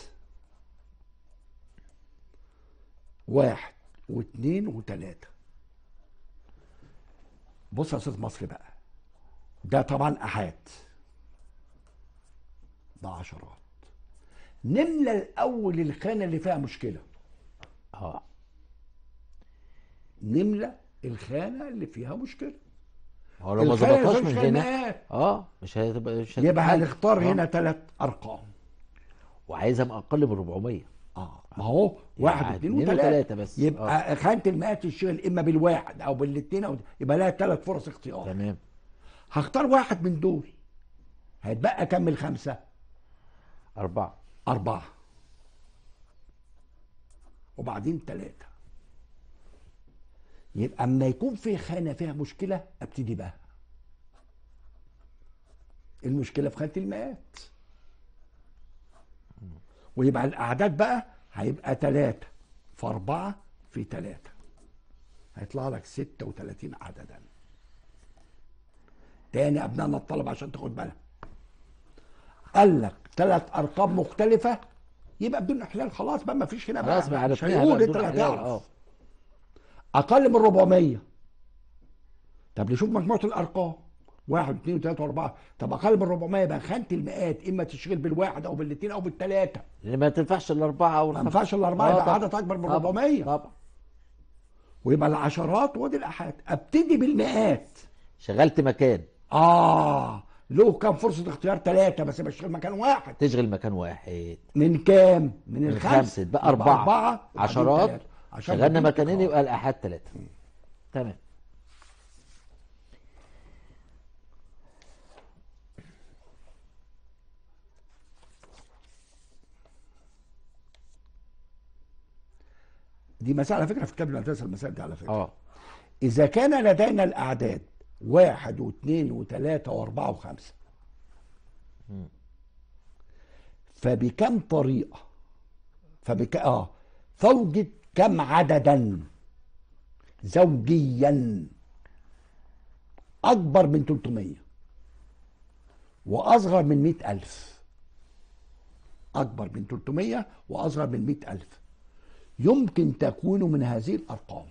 واحد واثنين وثلاثة بص يا أستاذ مصري بقى ده طبعا أحاد ده عشرات نملى الأول الخانة اللي فيها مشكلة اه نملى الخانة اللي فيها مشكلة هو لو ما الخانة اللي ظبطهاش فيها من مشكلة هنا المئات. اه مش هتبقى مش هتبقى يبقى حاجة. هنختار آه. هنا ثلاث أرقام وعايزها من اقل من 400 اه ما هو واحد يعني واثنين اتنين وثلاثة وتلاتة بس. يبقى خانة المئات تشتغل اما بالواحد او بالاثنين او يبقى لها ثلاث فرص اختيار تمام هختار واحد من دول هيتبقى كم من خمسة؟ أربعة أربعة وبعدين ثلاثة يبقى اما يكون في خانة فيها مشكلة ابتدي بها المشكلة في خانة المئات ويبقى الأعداد بقى هيبقى ثلاثة في أربعة في ثلاثة هيطلع لك 36 عددا تاني أبنائنا الطلبة عشان تاخد بالك قال لك ثلاث أرقام مختلفة يبقى بدون إحلال خلاص بقى ما فيش هنا بقى خلاص ما مش عرفناها هيقول بقى أنت بدون اللي إحلال، هتعرف اه اقل من 400 طب نشوف مجموعه الارقام واحد اثنين وثلاثه واربعه طب اقل من 400 يبقى خانه المئات اما تشتغل بالواحد او بالاثنين او بالثلاثه لان ما تنفعش الاربعه او ما الخمسه ينفعش الاربعه آه يبقى طبعا. عدد اكبر من طبعا. 400 طبعا ويبقى العشرات ودي الاحاد ابتدي بالمئات شغلت مكان اه له كام فرصه اختيار ثلاثه بس بشتغل مكان واحد تشغل مكان واحد من كام من من الخمسه خمسه بقى اربعه أربعة وبعدين عشرات تلاتة. عشان شغلنا بدون مكانين تكرار. يبقى الاحاد ثلاثه تمام دي مسألة على فكرة في كتاب المدرسة المسائل دي على فكرة اه إذا كان لدينا الأعداد واحد واثنين وثلاثة وأربعة وخمسة فبكم طريقة فبك آه فوجد كم عددا زوجيا أكبر من 300 وأصغر من 100 ألف أكبر من 300 وأصغر من 100 ألف يمكن تكون من هذه الأرقام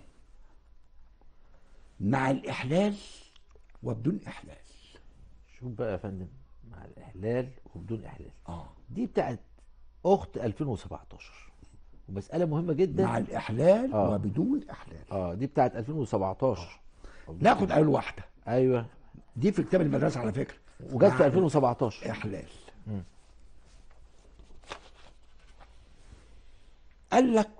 مع الإحلال وبدون إحلال شوف بقى يا فندم مع الاحلال وبدون احلال آه دي بتاعت اخت 2017 ومساله مهمه جدا مع الإحلال آه. وبدون إحلال اه دي بتاعت 2017 ناخد أول واحدة ايوه دي في كتاب المدرسة على فكرة وجت في مع 2017 إحلال قال لك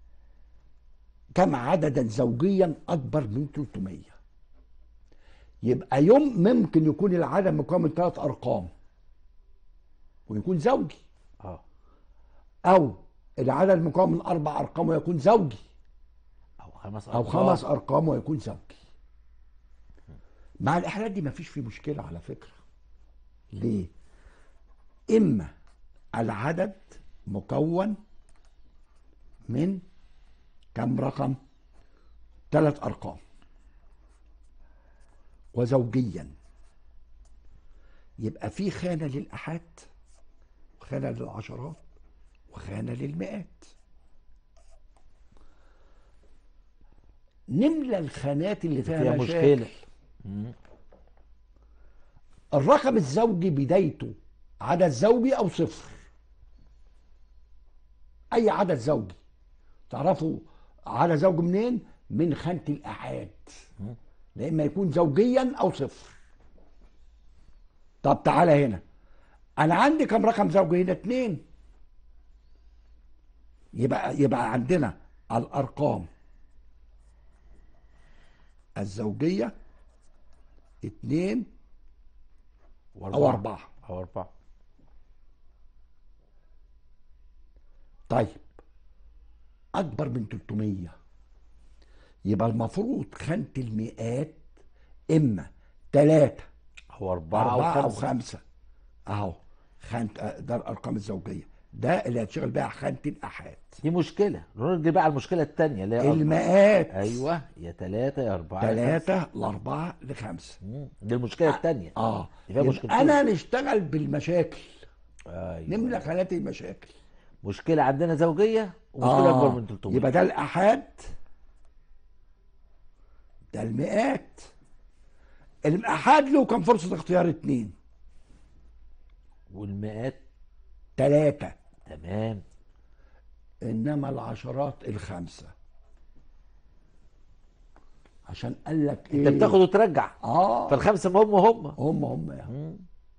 كم عددا زوجيا أكبر من 300 يبقى يوم ممكن يكون العدد مكون من ثلاث أرقام ويكون زوجي اه أو العدد مكون من أربع أرقام ويكون زوجي او خمس أو أرقام. خمس أرقام ويكون زوجي مع الإحلال دي مفيش فيه مشكلة على فكرة ليه؟ إما العدد مكون من كم رقم؟ ثلاث أرقام وزوجيا يبقى في خانة للأحاد وخانة للعشرات وخانة للمئات نملى الخانات اللي فيها, فيها مشاكل. مشكله الرقم الزوجي بدايته عدد زوجي او صفر اي عدد زوجي تعرفوا عدد زوجي منين من خانة الاحاد لا اما يكون زوجيا او صفر طب تعالى هنا انا عندي كم رقم زوجي هنا اتنين يبقى يبقى عندنا الارقام الزوجية اتنين او اربعة او اربعه طيب اكبر من 300 يبقى المفروض خانة المئات اما ثلاثة او اربعه أربعة او أو خمسه خمسة أهو خانة آه، ده الأرقام الزوجية ده اللي هتشغل بيها خانة الآحاد دي مشكله نرجع بقى على المشكله الثانيه اللي هي أربعة. المئات ايوه يا ثلاثه يا اربعه يا خمسة. ثلاثة لأربعة لخمسة مم. دي المشكله الثانيه اه دي فيها يبقى مشكلتين. أنا نشتغل بالمشاكل ايوه نملى خانات المشاكل مشكله عندنا زوجيه ومشكله اكبر من 300 يبقى ده الآحاد ده المئات الآحاد له كان فرصة اختيار اتنين والمئات ثلاثة تمام انما العشرات الخمسه عشان قال لك ايه انت بتاخد وترجع اه فالخمسه ما هم هم هم هم يعني مم.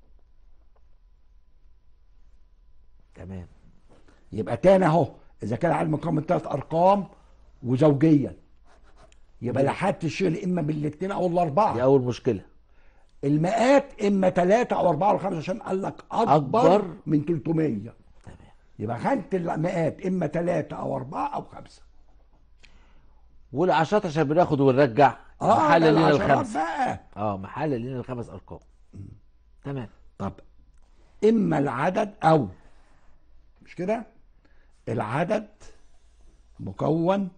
تمام يبقى تاني اهو اذا كان على المقام من ثلاث ارقام وزوجيا يبقى لحد الشغل اما بالاثنين او دي الاربعه اول مشكله المئات اما ثلاثه او اربعه او خمسه عشان قال لك اكبر, أكبر. من 300 تمام يبقى خانه المئات اما ثلاثه او اربعه او خمسه والعشرات عشان بناخد ونرجع اه محل ده لنا العشرات الخمسه بقى اه محل لنا الخمس ارقام تمام طب اما العدد او مش كده العدد مكون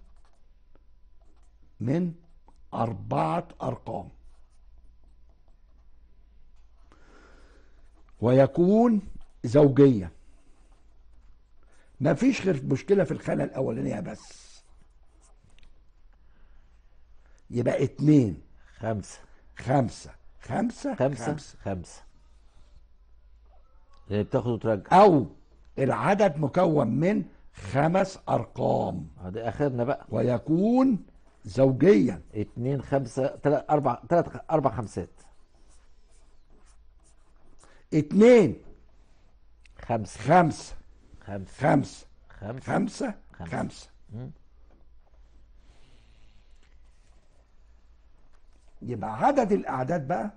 من اربعه ارقام ويكون زوجيا مفيش غير مشكله في الخانه الاولانيه بس يبقى اتنين خمسه خمسه خمسه خمسه خمسه خمسه اللي بتاخد وترجع او العدد مكون من خمس ارقام اه ده اخرنا بقى ويكون زوجيا اتنين خمسه تلات اربع تلات اربع خمسات اتنين خمسه خمسة خمسه خمسة خمسه خمسة خمسة. خمسة مم. يبقى عدد الأعداد بقى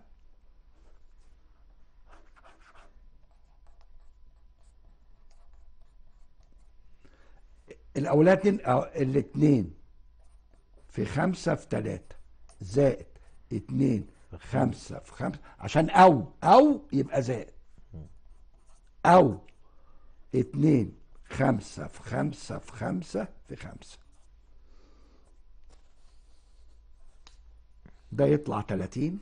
الأولاد الاتنين في خمسة في تلاتة زائد اتنين خمسة في خمسة عشان أو أو يبقى زائد أو اتنين خمسة في خمسة في خمسة في خمسة ده يطلع 30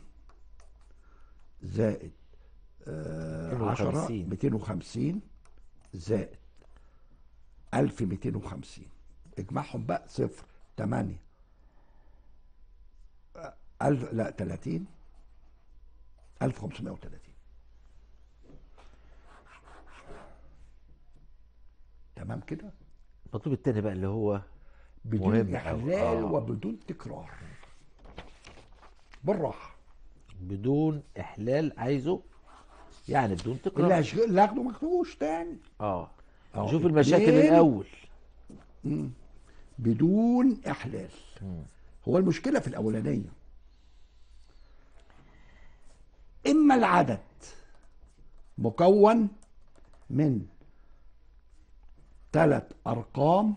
زائد آه 10 250. 250 زائد 1250 اجمعهم بقى صفر 8 ألف لا 30 1530 تمام كده المطلوب التاني بقى اللي هو بدون مهم أوي. إحلال آه. وبدون تكرار بالراحة بدون احلال عايزه يعني بدون اللي تكرار هشغل اللي هاخده ما اخدوش تاني اه أهو نشوف المشاكل اتنين. الاول بدون احلال هو المشكله في الاولانيه اما العدد مكون من ثلاث ارقام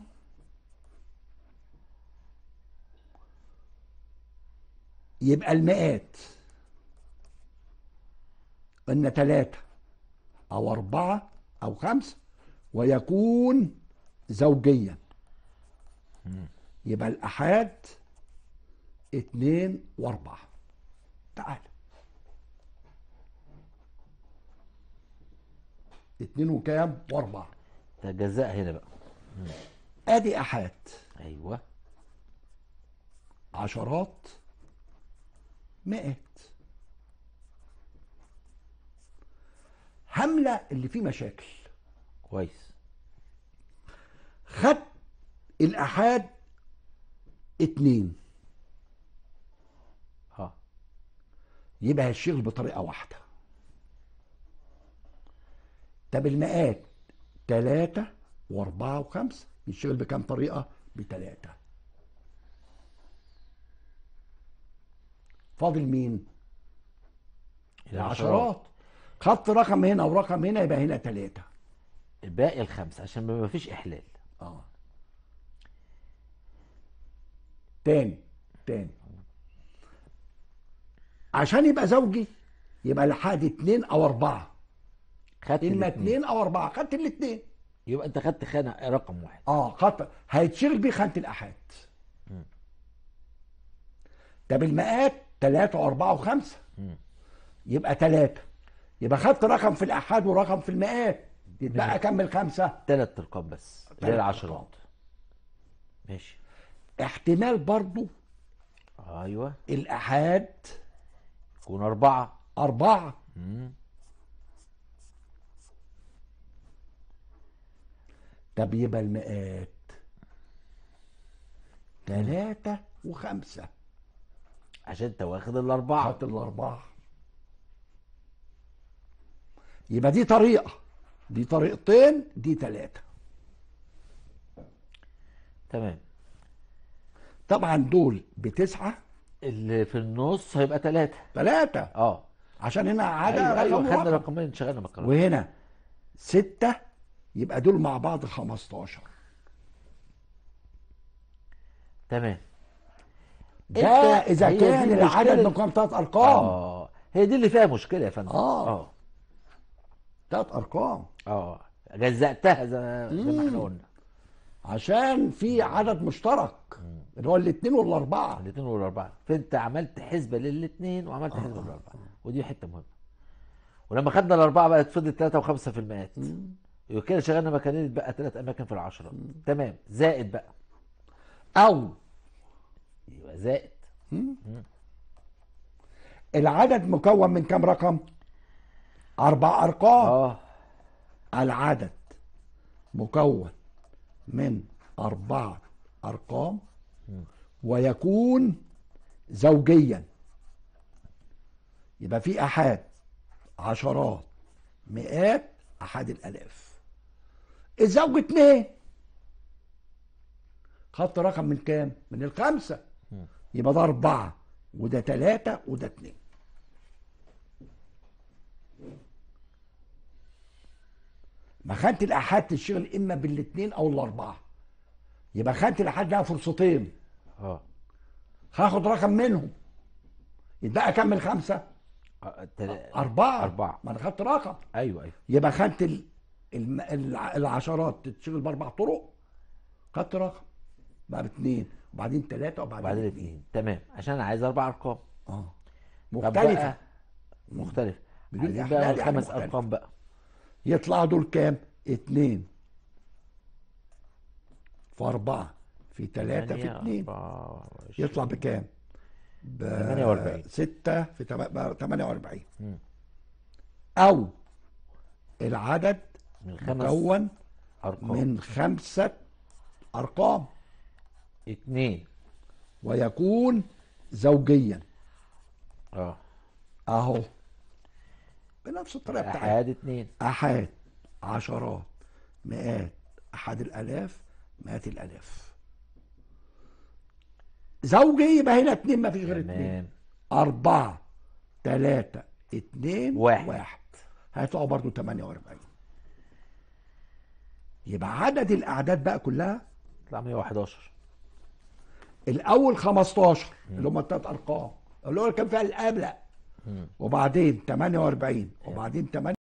يبقى المئات ان ثلاثه او اربعه او خمسه ويكون زوجيا يبقى الأحاد اتنين وأربعة تعال اتنين وكام وأربعة ده جزاء هنا بقى أدي أحاد ايوه عشرات مئات هملة اللي فيه مشاكل كويس خد الأحاد اتنين اه يبقى هيشتغل بطريقة واحدة طب المئات تلاتة وأربعة وخمسة يشتغل بكام طريقة؟ بتلاتة فاضل مين؟ العشرات خدت رقم هنا ورقم هنا يبقى هنا ثلاثة باقي الخمسه عشان ما فيش احلال اه تاني تاني عشان يبقى زوجي يبقى لحد اتنين او اربعة خدت اما الاتنين. اتنين او اربعة خدت الاتنين يبقى انت خدت خانه رقم واحد اه خط هيتشغل بيه خانة الآحاد طب المئات ثلاثة وأربعة وخمسة يبقى ثلاثة يبقى خدت رقم في الآحاد ورقم في المئات يتبقى كمل خمسة ثلاث ارقام بس تلات غير العشرات أرقام. ماشي احتمال برضو ايوه الآحاد يكون اربعه أربعة مم. طب يبقى المئات ثلاثة وخمسة عشان انت واخد الاربعه حط الأربعة يبقى دي طريقة دي طريقتين دي ثلاثة تمام طبعا دول بتسعة اللي في النص هيبقى ثلاثه ثلاثة اه عشان هنا عدا ايوه ايوه رقم خدنا رقم. رقمين شغلنا مكرونه وهنا ستة يبقى دول مع بعض 15 تمام ده أنت- إذا هي كان دي العدد المشكلة من كام ثلاث أرقام اه هي دي اللي فيها مشكله يا فندم آه. اه ثلاث أرقام اه جزأتها زي, زي ما احنا قلنا عشان في عدد مشترك اللي هو الاثنين والأربعة الاثنين والاربعه فانت عملت حسبه للاثنين وعملت حسبه للاربعه ودي حته مهمه ولما خدنا الاربعه بقت فضلت ثلاثه وخمسه في المئات يبقى كده شغلنا مكانين بقى ثلاث اماكن في العشرات تمام زائد بقى أو يبقى زائد العدد مكون من كام رقم؟ أربع أرقام اه العدد مكون من أربعة أرقام ويكون زوجيا يبقى في أحاد عشرات مئات أحد الآلاف الزوج اتنين خدت رقم من كام؟ من الخمسة يبقى ده أربعة وده تلاتة وده اتنين ما خانة الآحاد تشتغل إما بالاتنين أو الأربعة يبقى خانة الآحاد لها فرصتين اه هاخد رقم منهم يتبقى كام من خمسة؟ آه، تل- أربعة أربعة. ما أنا خدت رقم ايوه ايوه يبقى خانة ال- الم- الع- العشرات تتشغل بأربع طرق خدت رقم بقى باتنين وبعدين ثلاثة وبعدين وبعدين اتنين الاثنين تمام عشان انا عايز اربع ارقام اه طب مختلفة بقى مختلف بدون عايزين إحلال بقى يعني الخمس مختلف. ارقام بقى يطلعوا دول كام؟ اتنين في أربعة في ثلاثة في ثمانية، اتنين أربعة وعشرين. يطلع بكام؟ ب 48. ستة في تم- ب 48 مم. أو العدد من خمس مكون ارقام من خمسة أرقام اتنين ويكون زوجيا اه أهو بنفس الطريقة بتاعتها احاد اتنين أحاد عشرات مئات أحد الآلاف مئات الآلاف زوجي يبقى هنا اتنين ما فيش غير اتنين تمام أربعة تلاتة اتنين واحد. واحد هيطلعوا برضو 48 يبقى عدد الأعداد بقى كلها يطلع 111 الأول 15 اللي هم التلات أرقام اللي هو كان فيها الأبلة وبعدين 48 وبعدين 8